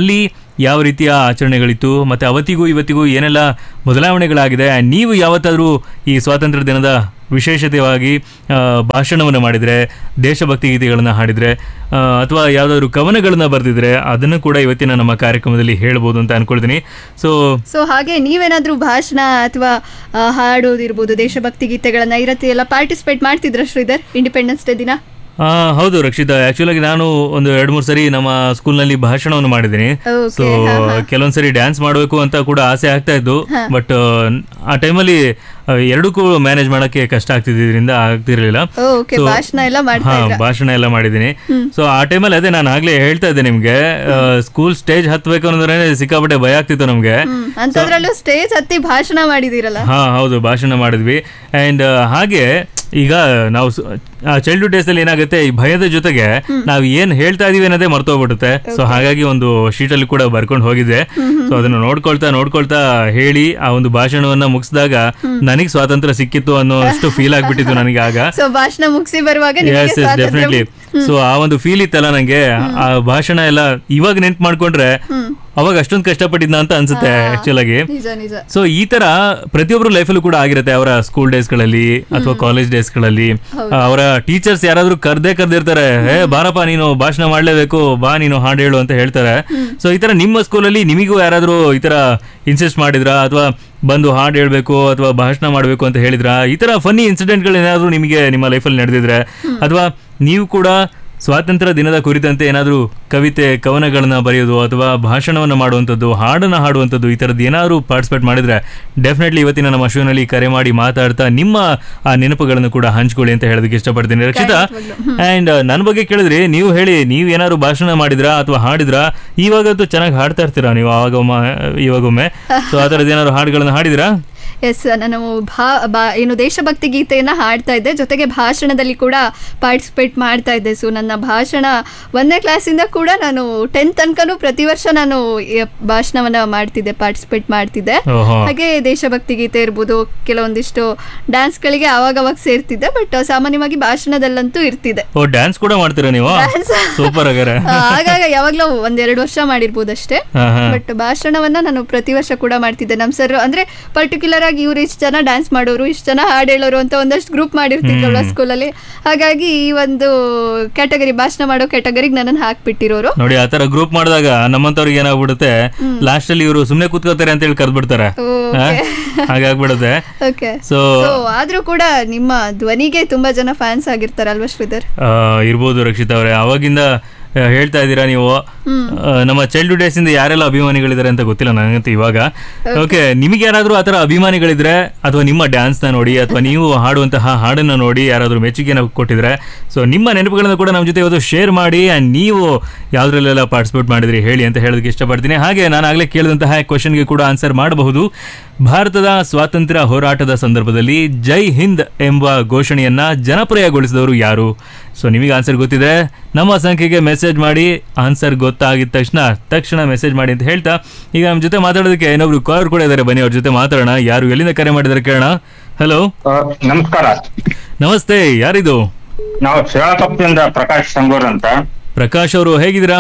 ಯಾವ ರೀತಿಯ ಆಚರಣೆಗಳಿತ್ತು ಮತ್ತೆ ಅವತ್ತಿಗೂ ಇವತ್ತಿಗೂ ಏನೆಲ್ಲ ಬದಲಾವಣೆಗಳಾಗಿದೆ And ನೀವು ಯಾವತ್ತಾದರೂ ಈ ಸ್ವಾತಂತ್ರ್ಯ ದಿನದ ವಿಶೇಷತೆಯಾಗಿ ಆ, ಭಾಷಣವನ್ನು ಮಾಡಿದರೆ ದೇಶಭಕ್ತಿ ಗೀತೆಗಳನ್ನು ಹಾಡಿದರೆ ಅಥವಾ ಯಾವುದಾದ್ರೂ ಕವನಗಳನ್ನು ಬರೆದಿದ್ರೆ ಅದನ್ನು ಕೂಡ ಇವತ್ತಿನ ನಮ್ಮ ಕಾರ್ಯಕ್ರಮದಲ್ಲಿ ಹೇಳ್ಬೋದು ಅಂತ ಅನ್ಕೊಳ್ತೀನಿ ಸೊ ಸೊ ಹಾಗೆ ನೀವೇನಾದ್ರೂ ಭಾಷಣ ಅಥವಾ ಆ, ಹಾಡೋದಿರ್ಬೋದು ದೇಶಭಕ್ತಿ ಗೀತೆಗಳನ್ನ ಈ ರೀತಿ ಎಲ್ಲ ಪಾರ್ಟಿಸಿಪೇಟ್ ಮಾಡ್ತಿದ್ರ ಶ್ರೀಧರ್ ಇಂಡಿಪೆಂಡೆನ್ಸ್ ಡೇ ದಿನ ಆ, ಹೌದು ರಕ್ಷಿತಾ ಆಕ್ಚುಲಾಗಿ ನಾನು ಒಂದು ಎರಡು ಮೂರು ಸರಿ ನಮ್ಮ ಸ್ಕೂಲ್ನಲ್ಲಿ ಭಾಷಣವನ್ನು ಮಾಡಿದ್ದೀನಿ Okay, ಸೊ ಹಾ, ಹಾ. ಕೆಲವೊಂದ್ ಸರಿ ಡ್ಯಾನ್ಸ್ ಮಾಡಬೇಕು ಅಂತ ಕೂಡ ಆಸೆ ಆಗ್ತಾ ಇತ್ತು ಬಟ್ ಆ ಟೈಮಲ್ಲಿ ಎರಡಕ್ಕೂ ಮ್ಯಾನೇಜ್ ಮಾಡಕ್ಕೆ ಕಷ್ಟ ಆಗ್ತಿದ್ರಿಂದ ಆಗ್ತಿರ್ಲಿಲ್ಲ ಓಕೆ So, ಭಾಷಣ ಎಲ್ಲ ಮಾಡ್ತಾ ಹಾ ಇದ್ರ ಭಾಷಣ ಎಲ್ಲ ಮಾಡಿದ್ದೀನಿ ಸೊ ಆ ಟೈಮಲ್ಲಿ ಅದೇ ನಾನು ಆಗ್ಲೇ ಹೇಳ್ತಾ ಇದ್ದೆ ನಿಮ್ಗೆ ಸ್ಕೂಲ್ ಸ್ಟೇಜ್ ಹತ್ಬೇಕು ಅಂದ್ರೆ ಸಿಕ್ಕಾಪಟ್ಟೆ ಭಯ ಆಗ್ತಿತ್ತು ನಮ್ಗೆ ಹ್ಮ್. ಅಂತದ್ರಲ್ಲೂ ಸ್ಟೇಜ್ ಹತ್ತಿ ಭಾಷಣ ಮಾಡಿದಿರಲ್ಲ ಹಾ ಹೌದು ಭಾಷಣ ಮಾಡಿದ್ವಿ ಅಂಡ್ ಹಾಗೆ ಈಗ ನಾವು ಚೈಲ್ಡ್ಹುಡ್ ಡೇಸ್ ಅಲ್ಲಿ ಏನಾಗುತ್ತೆ ಈ ಭಯದ ಜೊತೆಗೆ ನಾವು ಏನ್ ಹೇಳ್ತಾ ಇದೀವಿ ಅನ್ನೋದೇ ಮರ್ತೋಗ್ಬಿಡುತ್ತೆ ಸೊ ಹಾಗಾಗಿ ಒಂದು ಶೀಟ್ ಅಲ್ಲಿ ಕೂಡ ಬರ್ಕೊಂಡು ಹೋಗಿದ್ದೆ ಸೊ ಅದನ್ನ ನೋಡ್ಕೊಳ್ತಾ ನೋಡ್ಕೊಳ್ತಾ ಹೇಳಿ ಆ ಒಂದು ಭಾಷಣವನ್ನ ಮುಗಿಸಿದಾಗ ನನಗೆ ಸ್ವಾತಂತ್ರ್ಯ ಸಿಕ್ಕಿತ್ತು ಅನ್ನೋ ಅಷ್ಟು ಫೀಲ್ ಆಗ್ಬಿಟ್ಟಿತ್ತು ನನಗೆ ಆಗ ಸೊ ಭಾಷಣ ಮುಗಿಸಿ ಬರುವಾಗ ನಿಮಗೆ ಎಸ್ ಎಸ್ ಸ್ವಾತಂತ್ರ್ಯ- ಡೆಫಿನೆಟ್ಲಿ ಸೊ ಆ ಒಂದು ಫೀಲ್ ಇತ್ತಲ್ಲ ನಂಗೆ ಆ ಭಾಷಣ ಎಲ್ಲ ಇವಾಗ ನೆನ್ಪು ಮಾಡ್ಕೊಂಡ್ರೆ ಅವಾಗ ಅಷ್ಟೊಂದು ಕಷ್ಟಪಟ್ಟಿದ್ನ ಅಂತ ಅನ್ಸುತ್ತೆ ಆಕ್ಚುಲ್ ಆಗಿ ನಿಜ ನಿಜ ಸೊ ಈ ತರ ಪ್ರತಿಯೊಬ್ಬರು ಲೈಫಲ್ಲೂ ಕೂಡ ಆಗಿರುತ್ತೆ ಅವರ ಸ್ಕೂಲ್ ಡೇಸ್ಗಳಲ್ಲಿ ಅಥವಾ ಕಾಲೇಜ್ ಡೇಸ್ಗಳಲ್ಲಿ ಅವರ ಟೀಚರ್ಸ್ ಯಾರಾದ್ರೂ ಕರ್ದೇ ಕರ್ದಿರ್ತಾರೆ ಏ ಬಾರಪ್ಪ ನೀನು ಭಾಷಣ ಮಾಡ್ಲೇಬೇಕು ಬಾ ನೀನು ಹಾಡು ಹೇಳು ಅಂತ ಹೇಳ್ತಾರೆ ಸೊ ಈ ತರ ನಿಮ್ಮ ಸ್ಕೂಲಲ್ಲಿ ನಿಮಗೂ ಯಾರಾದ್ರೂ ಈ ತರ ಇನ್ಸಿಸ್ಟ್ ಮಾಡಿದ್ರಾ ಅಥವಾ ಬಂದು ಹಾಡು ಹೇಳ್ಬೇಕು ಅಥವಾ ಭಾಷಣ ಮಾಡಬೇಕು ಅಂತ ಹೇಳಿದ್ರ ಈ ತರ ಫನ್ನಿ ಇನ್ಸಿಡೆಂಟ್ಗಳು ಏನಾದ್ರು ನಿಮಗೆ ನಿಮ್ಮ ಲೈಫಲ್ಲಿ ನಡೆದಿದ್ರೆ ಅಥವಾ ನೀವು ಕೂಡ ಸ್ವಾತಂತ್ರ್ಯ ದಿನದ ಕುರಿತಂತೆ ಏನಾದರೂ ಕವಿತೆ ಕವನಗಳನ್ನ ಬರೆಯೋದು ಅಥವಾ ಭಾಷಣವನ್ನು ಮಾಡುವಂಥದ್ದು ಹಾಡನ್ನು ಹಾಡುವಂಥದ್ದು ಈ ಥರದ್ದು ಏನಾದರೂ ಪಾರ್ಟಿಸಿಪೇಟ್ ಮಾಡಿದ್ರೆ ಡೆಫಿನೆಟ್ಲಿ ಇವತ್ತಿನ ನಮ್ಮ ಶೋನಲ್ಲಿ ಕರೆ ಮಾಡಿ ಮಾತಾಡ್ತಾ ನಿಮ್ಮ ಆ ನೆನಪುಗಳನ್ನು ಕೂಡ ಹಂಚ್ಕೊಳ್ಳಿ ಅಂತ ಹೇಳೋದಕ್ಕೆ ಇಷ್ಟಪಡ್ತೀನಿ ರಕ್ಷಿತಾ ಆ್ಯಂಡ್ ನನ್ನ ಬಗ್ಗೆ ಕೇಳಿದ್ರಿ ನೀವು ಹೇಳಿ ನೀವು ಏನಾದ್ರು ಭಾಷಣ ಮಾಡಿದ್ರಾ ಅಥವಾ ಹಾಡಿದ್ರಾ ಇವಾಗಂತೂ ಚೆನ್ನಾಗಿ ಹಾಡ್ತಾ ಇರ್ತೀರಾ ನೀವು ಆವಾಗೊಮ್ಮ ಇವಾಗೊಮ್ಮೆ ಸೊ ಆ ಥರದ್ದು ಏನಾದ್ರು ಹಾಡುಗಳನ್ನ ಹಾಡಿದ್ರಾ ಎಸ್ ನಾನು ಭಾ ಬಾ ಏನು ದೇಶಭಕ್ತಿ ಗೀತೆಯನ್ನ ಹಾಡ್ತಾ ಇದ್ದೆ ಜೊತೆಗೆ ಭಾಷಣದಲ್ಲಿ ಕೂಡ ಪಾರ್ಟಿಸಿಪೇಟ್ ಮಾಡ್ತಾ ಇದ್ದೆ ಸೊ ನನ್ನ ಭಾಷಣ ಒಂದನೇ ಕ್ಲಾಸಿಂದ ಕೂಡ ನಾನು ಟೆಂತ್ ತನಕನೂ ಪ್ರತಿ ವರ್ಷ ನಾನು ಈ ಭಾಷಣವನ್ನ ಮಾಡ್ತಿದ್ದೆ ಪಾರ್ಟಿಸಿಪೇಟ್ ಮಾಡ್ತಿದ್ದೆ ಓಹೋ ಹಾಗೆ ದೇಶಭಕ್ತಿ ಗೀತೆ ಇರ್ಬೋದು ಕೆಲವೊಂದಿಷ್ಟು ಡ್ಯಾನ್ಸ್ಗಳಿಗೆ ಅವಾಗ ಅವಾಗ ಸೇರ್ತಿದ್ದೆ ಬಟ್ ಸಾಮಾನ್ಯವಾಗಿ ಭಾಷಣದಲ್ಲಂತೂ ಇರ್ತಿದ್ದೆ ಓ ಡ್ಯಾನ್ಸ್ ಕೂಡ ಮಾಡ್ತೀರಾ ನೀವು Dance. ಸೂಪರ್ ಆಗಾರೆ ಆ, ಆಗಾಗ ಯಾವಾಗ್ಲೂ ಒಂದೆರಡು ವರ್ಷ ಮಾಡಿರ್ಬೋದು ಅಷ್ಟೇ ಹಾ ಹಾ ಬಟ್ ಭಾಷಣವನ್ನ ನಾನು ಪ್ರತಿ ವರ್ಷ ಕೂಡ ಮಾಡ್ತಿದ್ದೆ ನಮ್ ಸರ್ ಅಂದ್ರೆ ಪರ್ಟಿಕ್ಯುಲರ್ ಆಗಿ ಇವ್ರು ಇಷ್ಟು ಜನ ಡ್ಯಾನ್ಸ್ ಮಾಡೋರು ಇಷ್ಟು ಜನ ಹಾಡು ಹೇಳೋರು ಅಂತ ಒಂದಷ್ಟು ಗ್ರೂಪ್ ಮಾಡಿರ್ತಿದ್ರಲ್ವ ಸ್ಕೂಲಲ್ಲಿ ಹಾಗಾಗಿ ಈ ಒಂದು ಕ್ಯಾಟಗರಿ ಭಾಷಣ ಮಾಡೋ ಕ್ಯಾಟಗರಿಗೆ ನನ್ನನ್ನು ಹಾಕ್ಬಿಟ್ಟಿರೋರು ನೋಡಿ ಆ ತರ ಗ್ರೂಪ್ ಮಾಡಿದಾಗ ನಮ್ಮಂತವ್ರಿಗೆ ಏನಾಗ್ಬಿಡುತ್ತೆ ಲಾಸ್ಟ್ ಅಲ್ಲಿ ಇವರು ಸುಮ್ನೆ ಕೂತ್ಕೋತಾರೆ ಅಂತ ಹೇಳಿ ಕರೆದ್ಬಿಡ್ತಾರೆ Okay. ಹಾಗಾಗ್ಬಿಡುತ್ತೆ ಓಕೆ ಸೊ ಸೊ ಆದ್ರೂ ಕೂಡ ನಿಮ್ಮ ಧ್ವನಿಗೆ ತುಂಬಾ ಜನ ಫ್ಯಾನ್ಸ್ ಆಗಿರ್ತಾರಲ್ವಾ ಶ್ರೀಧರ್ ಇರ್ಬೋದು ರಕ್ಷಿತ್ ಅವರೇ ಅವಾಗಿಂದ ಆ, ಹೇಳ್ತಾ ಇದ್ದೀರಾ ನೀವು ಆ, ನಮ್ಮ ಚೈಲ್ಡ್ಹುಡ್ ಡೇಸ್ ಇಂದ ಯಾರೆಲ್ಲ ಅಭಿಮಾನಿಗಳಿದ್ದಾರೆ ಅಂತ ಗೊತ್ತಿಲ್ಲ ನನಗಂತೂ ಇವಾಗ ಓಕೆ ನಿಮಗೆ ಯಾರಾದ್ರೂ ಆತರ ಅಭಿಮಾನಿಗಳಿದ್ರೆ ಅಥವಾ ನಿಮ್ಮ ಡ್ಯಾನ್ಸ್ ನ ನೋಡಿ ಅಥವಾ ನೀವು ಹಾಡುವಂತಹ ಹಾಡನ್ನ ನೋಡಿ ಯಾರಾದ್ರೂ ಮೆಚ್ಚುಗೆನ ಕೊಟ್ಟಿದ್ರೆ ಸೊ ನಿಮ್ಮ ನೆನಪುಗಳನ್ನ ಕೂಡ ನಮ್ಮ ಜೊತೆ ಇವತ್ತು ಶೇರ್ ಮಾಡಿ and ನೀವು ಯಾವ್ದ್ರಲ್ಲೆಲ್ಲ ಪಾರ್ಟಿಸಿಪೇಟ್ ಮಾಡಿದ್ರಿ ಹೇಳಿ ಅಂತ ಹೇಳೋದಕ್ಕೆ ಇಷ್ಟಪಡ್ತೀನಿ ಹಾಗೆ ನಾನು ಆಗ್ಲೇ ಕೇಳಿದಂತಹ ಕ್ವಶನ್ಗೆ ಕೂಡ ಆನ್ಸರ್ ಮಾಡಬಹುದು ಭಾರತದ ಸ್ವಾತಂತ್ರ್ಯ ಹೋರಾಟದ ಸಂದರ್ಭದಲ್ಲಿ ಜೈ ಹಿಂದ್ ಎಂಬ ಘೋಷಣೆಯನ್ನ ಜನಪ್ರಿಯಗೊಳಿಸಿದವರು ಯಾರು ಸೊ ನಿಮಗೆ ಆನ್ಸರ್ ಗೊತ್ತಿದೆ ನಮ್ಮ ಸಂಖ್ಯೆಗೆ ಮೆಸೇಜ್ ಮಾಡಿ ಆನ್ಸರ್ ಗೊತ್ತಾಗಿದ ತಕ್ಷಣ ತಕ್ಷಣ ಮೆಸೇಜ್ ಮಾಡಿ ಅಂತ ಹೇಳ್ತಾ ಈಗ ನಮ್ಮ ಜೊತೆ ಮಾತಾಡೋದಕ್ಕೆ ಇನ್ನೊಬ್ರು ಕಾಲರ್ ಕೂಡ ಇದ್ದಾರೆ ಬನ್ನಿ ಅವ್ರ ಜೊತೆ ಮಾತಾಡೋಣ ಯಾರು ಎಲ್ಲಿಂದ ಕರೆ ಮಾಡಿದ್ದಾರೆ ಕೇಳೋಣ ಹಲೋ ಆ, ನಮಸ್ಕಾರ ನಮಸ್ತೆ ಯಾರಿದು ನಾವು ಶಿರಾಳಕೊಪ್ಪದಿಂದ ಪ್ರಕಾಶ್ ಸಂಗೂರ್ ಅಂತ ಪ್ರಕಾಶ್ ಅವರು ಹೇಗಿದ್ದೀರಾ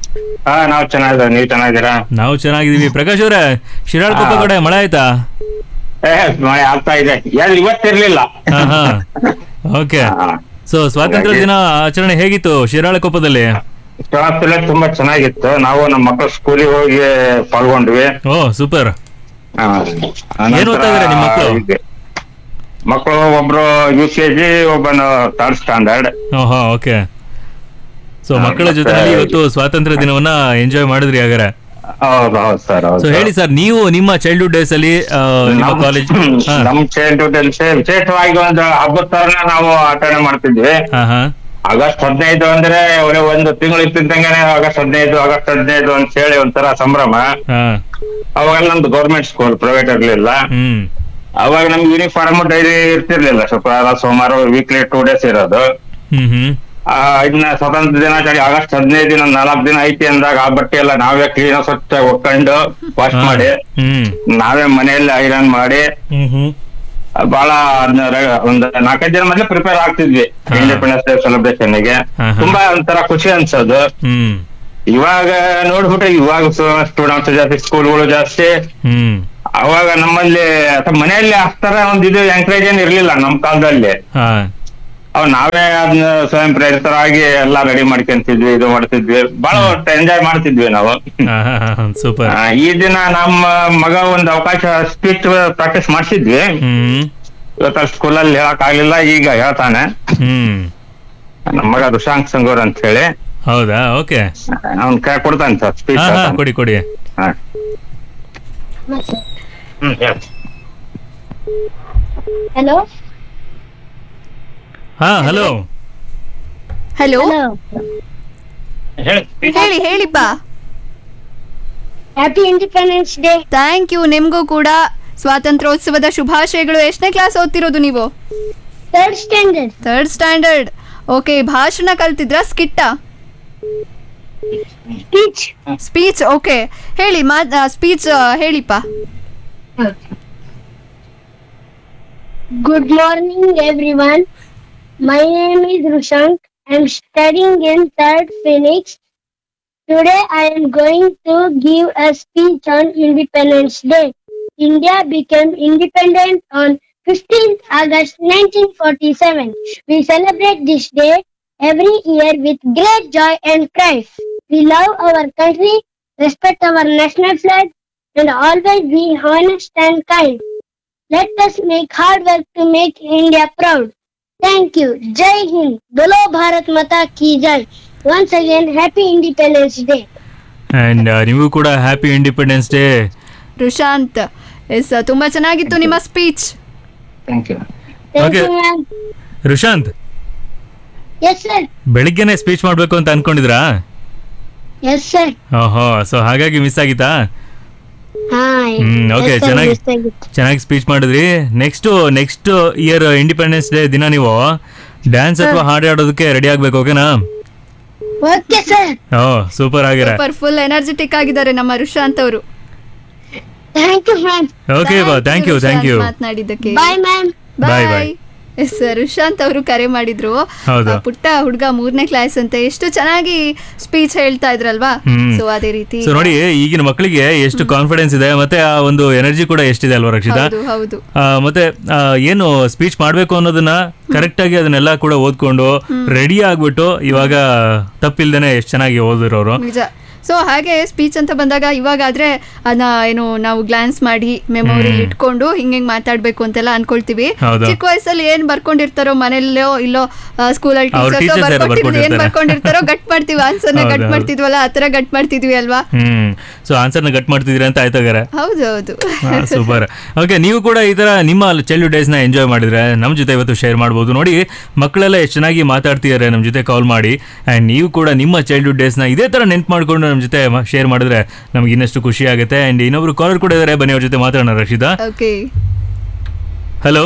ಹಾ ನಾವು ಚೆನ್ನಾಗಿದ್ದೀವಿ ನೀವು ಚೆನ್ನಾಗಿದ್ದೀರಾ ನಾವು ಚೆನ್ನಾಗಿದ್ದೀವಿ ಪ್ರಕಾಶ್ ಅವರೇ ಶಿರಾಳಕೊಪ್ಪ ಕಡೆ ಮಳೆ ಆಯ್ತಾ ಏ ಮಳೆ ಆಗ್ತಾ ಇದೆ ಯಾರು ಇವತ್ತಿರ್ಲಿಲ್ಲ ಹಾ ಹಾ ಓಕೆ ಹಾ. ಸೊ ಸ್ವಾತಂತ್ರ್ಯ ದಿನ ಆಚರಣೆ ಹೇಗಿತ್ತು ಶಿರಾಳಕೊಪ್ಪದಲ್ಲಿ ಶಿರಾಳಕೊಪ್ಪದಲ್ಲಿ ತುಂಬಾ ಚೆನ್ನಾಗಿತ್ತು ನಾವು ನಮ್ಮ ಮಕ್ಕಳು ಸ್ಕೂಲಿಗೆ ಹೋಗಿ ಪಾಲ್ಗೊಂಡ್ವಿ ಓ ಸೂಪರ್ ಆ, ಏನ್ ಓದ್ತಾ ಇದಾರೆ ನಿಮ್ ಮಕ್ಳು? ಇದು, ಮಕ್ಕಳು ಒಬ್ರು ಯು ಕೆ ಜಿ ಒಬ್ಬನು ಥರ್ಡ್ ಸ್ಟ್ಯಾಂಡರ್ಡ್ ಓಹೋ ಓಕೆ ಸೊ ಹಾ, ಮಕ್ಕಳ ಮತ್ತೆ- ಜೊತೆನಲ್ಲಿ ಇವತ್ತು ಸ್ವಾತಂತ್ರ್ಯ ದಿನವನ್ನ ಎಂಜಾಯ್ ಮಾಡಿದ್ರಿ ಹಾಗಾರೆ ಹೌದು ಹೌದು ಸರ್ ಸೊ ಹೌದು ಹೇಳಿ ಸರ್ ನೀವು ನಿಮ್ಮ ಚೈಲ್ಡ್ಹುಡ್ ಡೇಸ್ ಅಲ್ಲಿ ಆ, ನಿಮ್ಮ ನಮ್- ಕಾಲೇಜ್ ನಮ್ ಚೈಲ್ಡ್ಹುಡ್ ಅಲ್ಲಿ ವಿಶೇಷವಾಗಿ ಒಂದು ಹಬ್ಬದ ತರನ ನಾವು ಆಚರಣೆ ಮಾಡ್ತಿದ್ವಿ ಹಾ ಹಾ ಆಗಸ್ಟ್ ಹದಿನೈದು ಅಂದ್ರೆ ಒಳ್ಳೆ ಒಂದು ತಿಂಗಳು ಇತ್ತಿದ್ದಂಗೆನೆ ಆಗಸ್ಟ್ ಹದಿನೈದು ಆಗಸ್ಟ್ ಹದಿನೈದು ಅಂತ ಹೇಳಿ ಒಂಥರ ಸಂಭ್ರಮ ಹಾ ಅವಾಗ ನಮ್ದು ಗೌರ್ಮೆಂಟ್ ಸ್ಕೂಲ್ ಪ್ರೈವೇಟ್ ಇರ್ಲಿಲ್ಲ ಹ್ಮ್ ಅವಾಗ ನಮ್ಗೆ ಯೂನಿಫಾರ್ಮ್ ಡೈಲಿ ಇರ್ತಿರ್ಲಿಲ್ಲ ಶುಕ್ರವಾರ ಸೋಮವಾರ ವೀಕ್ಲಿ ಟೂ ಡೇಸ್ ಇರೋದು ಹ್ಮ್ ಹ್ಮ್ ಆ, ಇನ್ನ ಸ್ವತಂತ್ರ ದಿನಾಚರಣೆ ಆಗಸ್ಟ್ ಹದಿನೈದು ದಿನ ನಾಲ್ಕು ದಿನ ಐತಿ ಅಂದಾಗ ಆ ಬಟ್ಟೆ ಎಲ್ಲ ನಾವೇ ಕ್ಲೀನ್ ಸ್ವಚ್ಛ ಒಕ್ಕೊಂಡು ವಾಶ್ ಹಾ. ಮಾಡಿ ಹ್ಮ್ ನಾವೇ ಮನೆಯಲ್ಲಿ ಐರನ್ ಮಾಡಿ ಹ್ಮ್ ಹ್ಮ್ ಬಹಳ ಅದ್ನ ರೆ- ಒಂದ್ ನಾಲ್ಕೈದು ದಿನ ಮೊದಲೇ ಪ್ರಿಪೇರ್ ಆಗ್ತಿದ್ವಿ ಹಾ. ಇಂಡಿಪೆಂಡೆನ್ಸ್ ಡೇ ಸೆಲೆಬ್ರೇಷನ್ ಗೆ ಹಾ, ಹಾ. ತುಂಬಾ ಒಂಥರ ಖುಷಿ ಅನ್ಸೋದು ಹ್ಮ್ ಇವಾಗ ನೋಡ್ಬಿಟ್ರೆ ಇವಾಗ ಸ್ಟೂಡೆಂಟ್ಸ್ ಜಾಸ್ತಿ ಸ್ಕೂಲ್ಗಳು ಜಾಸ್ತಿ ಹ್ಮ್ ಅವಾಗ ನಮ್ಮಲ್ಲಿ ಅಥವಾ ಮನೆಯಲ್ಲಿ ಅಷ್ಟರ ಒಂದ್ ಇದು ಎಂಕರೇಜ್ ಏನ್ ಇರ್ಲಿಲ್ಲ ನಮ್ ಕಾಲದಲ್ಲಿ ಹಾ ಅವ್ ನಾವೇ ಅದನ್ನ ಸ್ವಯಂ ಪ್ರೇರಿತರಾಗಿ ಎಲ್ಲಾ ರೆಡಿ ಮಾಡ್ಕೊಂತಿದ್ವಿ ಇದು ಮಾಡ್ತಿದ್ವಿ ಬಹಳ ಎಂಜಾಯ್ ಮಾಡ್ತಿದ್ವಿ ನಾವು ಸೂಪರ್ ಆ, ಈ ದಿನ ನಮ್ಮ ಮಗ ಒಂದ್ ಅವಕಾಶ ಸ್ಪೀಚ್ ಪ್ರಾಕ್ಟೀಸ್ ಮಾಡ್ಸಿದ್ವಿ ಹ್ಮ್ ಇವತ್ತ ಸ್ಕೂಲಲ್ಲಿ ಹೇಳಕ್ ಆಗ್ಲಿಲ್ಲ ಈಗ ಹೇಳ್ತಾನೆ ಹ್ಮ್ ನಮ್ಮ ಮಗ ಋಷಾಂಕ್ ಸಂಗೂರ್ ಅಂತ ಹೇಳಿ ಹೌದಾ ಓಕೆ ಅವ್ನ್ ಕೈ ಕೊಡ್ತಾನೆ ಸರ್ ಸ್ಪೀಚ್ ಹಾ ಹಾ ಕೊಡಿ ಕೊಡಿ ಹ್ಮ್ ಹೇಳಿ ಹಲೋ ಹಾ ಹಲೋ ಹಲೋ ಹೇಳಿ ಹೇಳಿ ಹೇಳಿಪ್ಪ happy independence day thank you ನಿಮ್ಗೂ ಕೂಡ ಸ್ವಾತಂತ್ರ್ಯೋತ್ಸವದ ಶುಭಾಶಯಗಳು ಎಷ್ಟನೇ ಕ್ಲಾಸ್ ಓದ್ತಿರೋದು ನೀವು third standard third standard okay ಭಾಷಣ ಕಲ್ತಿದ್ರ ಸ್ಕಿಟ್ಟ ಸ್ಪೀಚ್ ಸ್ಪೀಚ್ ಓಕೆ ಹೇಳಿ ಮಾತ್ ಸ್ಪೀಚ್ ಹೇಳಿಪ್ಪ Good morning, everyone. My name is Rushank. I am studying in third Phoenix. Today, I am going to give a speech on Independence Day. India became independent on 15th August 1947. We celebrate this day every year with great joy and pride. We love our country, respect our national flag, and always be honest and kind. Let us make hard work to make India proud. Thank you. Jai Hind. Bolo Bharat Mata ki Jai. Once again, Happy Independence Day. And ನಿಮಗೂ ಕೂಡ happy independence day Rushanth yes ತುಂಬಾ ಚೆನ್ನಾಗಿತ್ತು ನಿಮ್ಮ speech thank you Thank Okay. you, ma'am. Rushanth Yes, sir. ಬೆಳಿಗ್ಗೆನೆ ಸ್ಪೀಚ್ ಮಾಡ್ಬೇಕು ಅಂತ ಅನ್ಕೊಂಡಿದ್ರಾ Yes, sir. ಓಹೋ ಸೊ ಹಾಗಾಗಿ ಮಿಸ್ ಆಗಿತ್ತಾ Hi. Hmm, okay, Yes, sir. ಚೆನ್ನಾಗಿ- Yes, sir. ಚೆನ್ನಾಗಿ ಸ್ಪೀಚ್ ಮಾಡಿದ್ರಿ next next year independence day ದಿನ ನೀವು ಡ್ಯಾನ್ಸ್ ಅಥವಾ ಹಾಡು ಆಡೋದಕ್ಕೆ ರೆಡಿ ಆಗ್ಬೇಕು ಓಕೆನಾ Okay, sir. ಓ ಸೂಪರ್ ಆಗಿರ ಸೂಪರ್ ಫುಲ್ ಎನರ್ಜೆಟಿಕ್ ಆಗಿದ್ದಾರೆ ನಮ್ಮ ರುಶಾಂತ್ ಅವರು Thank you, ma'am. ಓಕೆ ಬಾ ಥ್ಯಾಂಕ್ ಯು ಥ್ಯಾಂಕ್ ಯು ಮಾತನಾಡಿದ್ದಕ್ಕೆ Bye, ma'am. Bye, bye. Bye yes Rushanth ಅವರು ಕರೆ ಮಾಡಿದ್ರು ಹೌದು. ಆ, ಪುಟ್ಟ ಹುಡುಗ ಮೂರನೇ ಕ್ಲಾಸ್ ಅಂತ ಎಷ್ಟು ಚೆನ್ನಾಗಿ ಸ್ಪೀಚ್ ಹೇಳ್ತಾ ಇದ್ರಲ್ವಾ ಹ್ಮ್. ಸೊ ಅದೇ ರೀತಿ ಸೊ ನೋಡಿ ಈಗಿನ ಮಕ್ಕಳಿಗೆ ಎಷ್ಟು ಕಾನ್ಫಿಡೆನ್ಸ್ ಇದೆ ಮತ್ತೆ ಆ ಒಂದು ಎನರ್ಜಿ ಕೂಡ ಎಷ್ಟಿದೆ ಅಲ್ವಾ ರಕ್ಷಿತಾ ಹೌದು ಹೌದು ಆ, ಮತ್ತೆ ಆ, ಏನು ಸ್ಪೀಚ್ ಮಾಡ್ಬೇಕು ಅನ್ನೋದನ್ನ ಕರೆಕ್ಟ್ ಆಗಿ ಅದನ್ನೆಲ್ಲ ಕೂಡ ಓದ್ಕೊಂಡು ರೆಡಿ ಆಗ್ಬಿಟ್ಟು ಇವಾಗ ತಪ್ಪಿಲ್ದೇನೆ ಎಷ್ಟು ಚೆನ್ನಾಗಿ ಓದಿರೋರು ನಿಜ ಸೊ ಹಾಗೆ ಸ್ಪೀಚ್ ಅಂತ ಬಂದಾಗ ಇವಾಗಾದ್ರೆ ಅದನ್ನ ಏನು ನಾವು ಗ್ಲಾನ್ಸ್ ಮಾಡಿ ಮೆಮೊರಿ ಇಟ್ಕೊಂಡು ಹಿಂಗೆ ಮಾತಾಡ್ಬೇಕು ಅಂತೆಲ್ಲ ಅನ್ಕೊಳ್ತೀವಿ ಹೌದು. ಚಿಕ್ಕ ವಯಸ್ಸಲ್ಲಿ ಏನ್ ಬರ್ಕೊಂಡಿರ್ತಾರೋ ಮನೇಲೋ ಇಲ್ಲೋ ಸ್ಕೂಲಲ್ಲಿ ಅವ್ರ ಟೀಚರ್ಸ್ teachers ಯಾರೋ ಬರ್ಕೊಟ್ಟಿರೋದು ಏನ್ ಬರ್ಕೊಂಡಿರ್ತಾರೆ. ಬರ್ಕೊಂಡಿರ್ತಾರೋ ಗಟ್ ಮಾಡ್ತೀವಿ ಆನ್ಸರ್ನ ಹೌದು, ಗಟ್ ಹೌದು. ಮಾಡ್ತಿದ್ವಲ್ಲ ಆತರ ಗಟ್ ಮಾಡ್ತಿದ್ವಿ ಅಲ್ವಾ ಹ್ಮ್ ಸೊ ಆನ್ಸರ್ನ ಗಟ್ ಮಾಡ್ತಿದ್ದೀರಾ ಅಂತ ಆಯ್ತಾಗಾರೆ ಹೌದು ಹೌದು ಸೂಪರ್ ಓಕೆ ನೀವು ಕೂಡ ಈ ತರ ನಿಮ್ಮ ಚೈಲ್ಡ್ಹುಡ್ ಡೇಸ್ ನ ಎಂಜಾಯ್ ಮಾಡಿದ್ರೆ ನಮ್ಮ ಜೊತೆ ಇವತ್ತು ಶೇರ್ ಮಾಡ್ಬೋದು ನೋಡಿ ಮಕ್ಕಳೆಲ್ಲ ಎಷ್ಟು ಚೆನ್ನಾಗಿ ಮಾತಾಡ್ತಿದ್ದಾರೆ ನಮ್ಮ ಜೊತೆ ಕಾಲ್ ಮಾಡಿ ಅಂಡ್ ನೀವು ಕೂಡ ನಿಮ್ಮ ಚೈಲ್ಡ್ಹುಡ್ ಡೇಸ್ ನ ಇದೇ ತರ ನೆನ್ಪು ಮಾಡ್ಕೊಂಡು ನಮ್ಮ ಜೊತೆ ಶೇರ್ ಮಾಡಿದ್ರೆ ನಮ್ಗೆ ಇನ್ನಷ್ಟು ಖುಷಿ ಆಗುತ್ತೆ ಅಂಡ್ ಇನ್ನೊಬ್ರು ಕಾಲರ್ ಕೂಡ ಇದ್ದಾರೆ ಬನ್ನಿ ಅವ್ರ ಜೊತೆ ಮಾತಾಡೋಣ ರಕ್ಷಿತಾ ಓಕೆ ಹಲೋ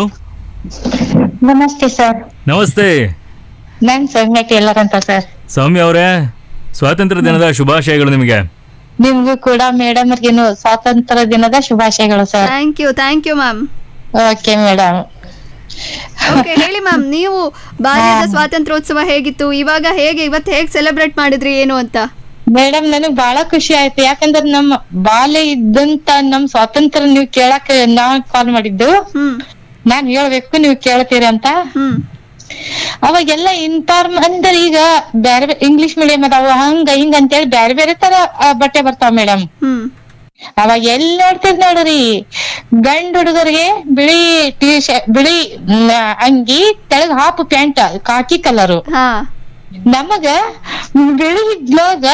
ನಮಸ್ತೆ ಸರ್ ನಮಸ್ತೆ ನಾನ್ ಸೌಮ್ಯ ಟೇಲರ್ ಅಂತ ಸರ್ ಸೌಮ್ಯ ಅವರೇ ಸ್ವಾತಂತ್ರ್ಯ ದಿನದ ಶುಭಾಶಯಗಳು ನಿಮಗೆ ನಿಮ್ಗೂ ಕೂಡ ಮೇಡಮ್ ಅವ್ರಿಗೇನು ಸ್ವಾತಂತ್ರ್ಯ ದಿನದ ಶುಭಾಶಯಗಳು sir thank you thank you ma'am okay madam okay ಹೇಳಿ ಮ್ಯಾಮ್ ನೀವು ಬಾಲ್ಯದ ಸ್ವಾತಂತ್ರ್ಯೋತ್ಸವ ಹೇಗಿತ್ತು ಇವಾಗ ಹೇಗೆ ಇವತ್ತು ಹೇಗೆ ಸೆಲೆಬ್ರೇಟ್ ಮಾಡಿದ್ರಿ ಏನು ಅಂತ ಮೇಡಮ್ ನನಗ್ ಬಹಳ ಖುಷಿ ಆಯ್ತು ಯಾಕಂದ್ರೆ ನಮ್ಮ ಬಾಲ್ಯ ಇದ್ದಂತ ನಮ್ ಸ್ವಾತಂತ್ರ್ಯ ನೀವು ಕೇಳಕ್ ನಾವ್ ಕಾಲ್ ಮಾಡಿದ್ದು ಹ್ಮ್ ನಾನ್ ಹೇಳ್ಬೇಕು ನೀವು ಕೇಳ್ತೀರಿ ಅಂತ ಹ್ಮ್ ಅವಾಗೆಲ್ಲ ಇನ್ಫಾರ್ಮ್ ಅಂದ್ರೆ ಈಗ ಬ್ಯಾರೆ ಇಂಗ್ಲಿಷ್ ಮೀಡಿಯಂ ಅದಾವ ಹಂಗ ಹಿಂಗ ಅಂತೇಳಿ ಬ್ಯಾರೆ ಬೇರೆ ತರ ಆ, ಬಟ್ಟೆ ಬರ್ತಾವ ಮೇಡಮ್ ಹ್ಮ್ ಅವಾಗ ಎಲ್ಲಿ ನೋಡ್ತಿದ್ ನೋಡ್ರಿ ಗಂಡ್ ಹುಡುಗರಿಗೆ ಬಿಳಿ ಟಿ ಶರ್ಟ್ ಬಿಳಿ ಮ್, ಅಂಗಿ ತೆಳಗ್ ಹಾಫ್ ಪ್ಯಾಂಟ್ ಕಾಕಿ ಕಲರು ಹಾ ನಮಗ ಬಿಳಿ ಬ್ಲೌಸ್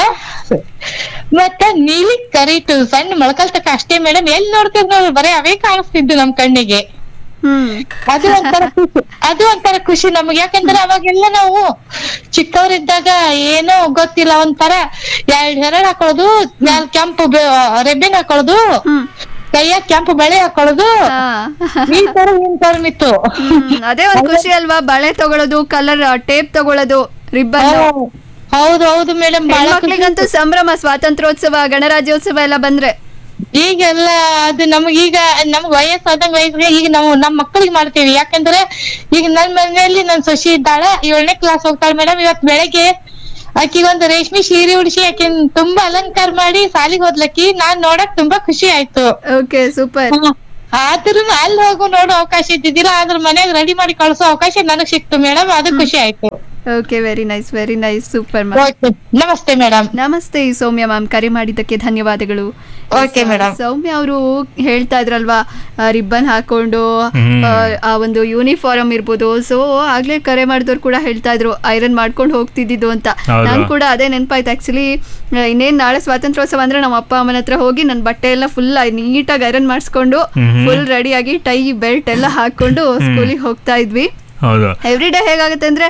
ಮತ್ತ ನೀಲಿ ಕರಿಟು ಸಣ್ಣ ಮೊಳಕಲ್ ತಕ ಅಷ್ಟೇ ಮೇಡಮ್ ಎಲ್ಲಿ ನೋಡ್ತಿದ್ ನೋಡ್ರಿ ಬರೀ ಅವೇ ಕಾಣಿಸ್ತಿದ್ದು ನಮ್ ಕಣ್ಣಿಗೆ ಹ್ಮ್ ಅದು ಒಂಥರ ಖುಷಿ ಅದು ಒಂಥರ ಖುಷಿ ನಮ್ಗೆ ಯಾಕಂದ್ರೆ ಅವಾಗೆಲ್ಲ ನಾವು ಚಿಕ್ಕವರಿದ್ದಾಗ ಏನೋ ಗೊತ್ತಿಲ್ಲ ಒಂಥರ ಎರಡ್ ಹೆರಡ್ ಹಾಕೊಳ್ಳೋದು ನಾಲ್ ಕೆಂಪು ರೆಬ್ಬಿನ್ ಹಾಕೊಳ್ಳೋದು ಹ್ಮ್ ಕೈಯಾಗ ಕೆಂಪು ಬಳೆ ಹಾಕೊಳ್ಳೋದು ಹಾ. ಈ ತರ ಯೂನಿಫಾರ್ಮ್ ಇತ್ತು ಹ್ಮ್, ಅದೇ ಒಂದ್ ಖುಷಿ ಅಲ್ವಾ ಬಳೆ ತಗೊಳ್ಳೋದು ಕಲರ್ ಟೇಪ್ ತಗೊಳ್ಳೋದು ರಿಬ್ಬನ್ ಹೌ- ಹೌದು ಹೌದು ಮೇಡಮ್ ಬಹಳ ಖುಷಿ ಹೆಣ್ಮಕ್ಳಿಗಂತೂ ಸಂಭ್ರಮ ಸ್ವಾತಂತ್ರ್ಯೋತ್ಸವ ಗಣರಾಜ್ಯೋತ್ಸವ ಎಲ್ಲ ಬಂದ್ರೆ ಈಗೆಲ್ಲ ಅದು ನಮಗೀಗ ನಮ್ಗ್ ವಯಸ್ಸಾದಂಗ ವಯಸ್ಸಿಗೆ ಈಗ ನಾವು ನಮ್ ಮಕ್ಕಳಿಗೆ ಮಾಡ್ತೀವಿ ಯಾಕಂದ್ರೆ ಈಗ ನನ್ ಮನೆಯಲ್ಲಿ ನನ್ ಸೊಸಿ ಇದ್ದಾಳೆ ಏಳನೇ ಕ್ಲಾಸ್ ಹೋಗ್ತಾಳೆ ಮೇಡಮ್ ಇವತ್ ಬೆಳಗ್ಗೆ ಆಕಿಗೊಂದು ರೇಷ್ಮೆ ಸೀರೆ ಉಡಿಸಿ ಆಕಿನ್ ತುಂಬಾ ಅಲಂಕಾರ ಮಾಡಿ ಸಾಲಿಗೆ ಹೋದ್ಲಕ್ಕಿ ನಾನ್ ನೋಡಕ್ ತುಂಬಾ ಖುಷಿ ಆಯ್ತು ಓಕೆ ಸೂಪರ್ ಆದ್ರೂ ಅಲ್ಲಿ ಹೋಗು ನೋಡೋ ಅವಕಾಶ ಇದ್ದಿದ್ದಿಲ್ಲ ಆದ್ರ ಮನ್ಯಾಗ ರೆಡಿ ಮಾಡಿ ಕಳ್ಸೋ ಅವಕಾಶ ನನಗ್ ಸಿಕ್ತು ಮೇಡಮ್ ಅದು ಖುಷಿ ಆಯ್ತು okay very nice very nice super ma'am Okay. ನಮಸ್ತೆ ಮೇಡಮ್ ನಮಸ್ತೆ ಸೌಮ್ಯ ಮ್ಯಾಮ್ ಕರೆ ಮಾಡಿದ್ದಕ್ಕೆ ಧನ್ಯವಾದಗಳು Okay, madam. ಸೌಮ್ಯ ಅವರು ಹೇಳ್ತಾ ಇದ್ರಲ್ವಾ ರಿಬ್ಬನ್ ಹಾಕೊಂಡು ಹ್ಮ್. ಆ, ಆ ಒಂದು ಯೂನಿಫಾರ್ಮ್ ಇರ್ಬೋದು ಸೊ ಆಗ್ಲೇ ಕರೆ ಮಾಡಿದವ್ರು ಕೂಡ ಹೇಳ್ತಾ ಇದ್ರು ಐರನ್ ಮಾಡ್ಕೊಂಡು ಹೋಗ್ತಿದ್ದಿದ್ದು ಅಂತ ಹೌದು. ನನ್ ಕೂಡ ಅದೇ ನೆನಪಾಯ್ತು ಆಕ್ಚುಲಿ ಇನ್ನೇನ್ ನಾಳೆ ಸ್ವಾತಂತ್ರ್ಯೋತ್ಸವ ಅಂದ್ರೆ ನಮ್ಮ ಅಪ್ಪ ಅಮ್ಮನ ಹತ್ರ ಹೋಗಿ ನನ್ನ ಬಟ್ಟೆ ಎಲ್ಲ ಫುಲ್ ನೀಟಾಗಿ ಐರನ್ ಮಾಡಿಸ್ಕೊಂಡು ಹ್ಮ್. ಫುಲ್ ರೆಡಿಯಾಗಿ ಟೈ ಬೆಲ್ಟ್ ಎಲ್ಲ ಹಾಕೊಂಡು ಸ್ಕೂಲಿಗೆ ಹೋಗ್ತಾ ಇದ್ವಿ ಹೌದು ಎವ್ರಿ ಡೇ ಹೇಗಾಗುತ್ತೆ ಅಂದ್ರೆ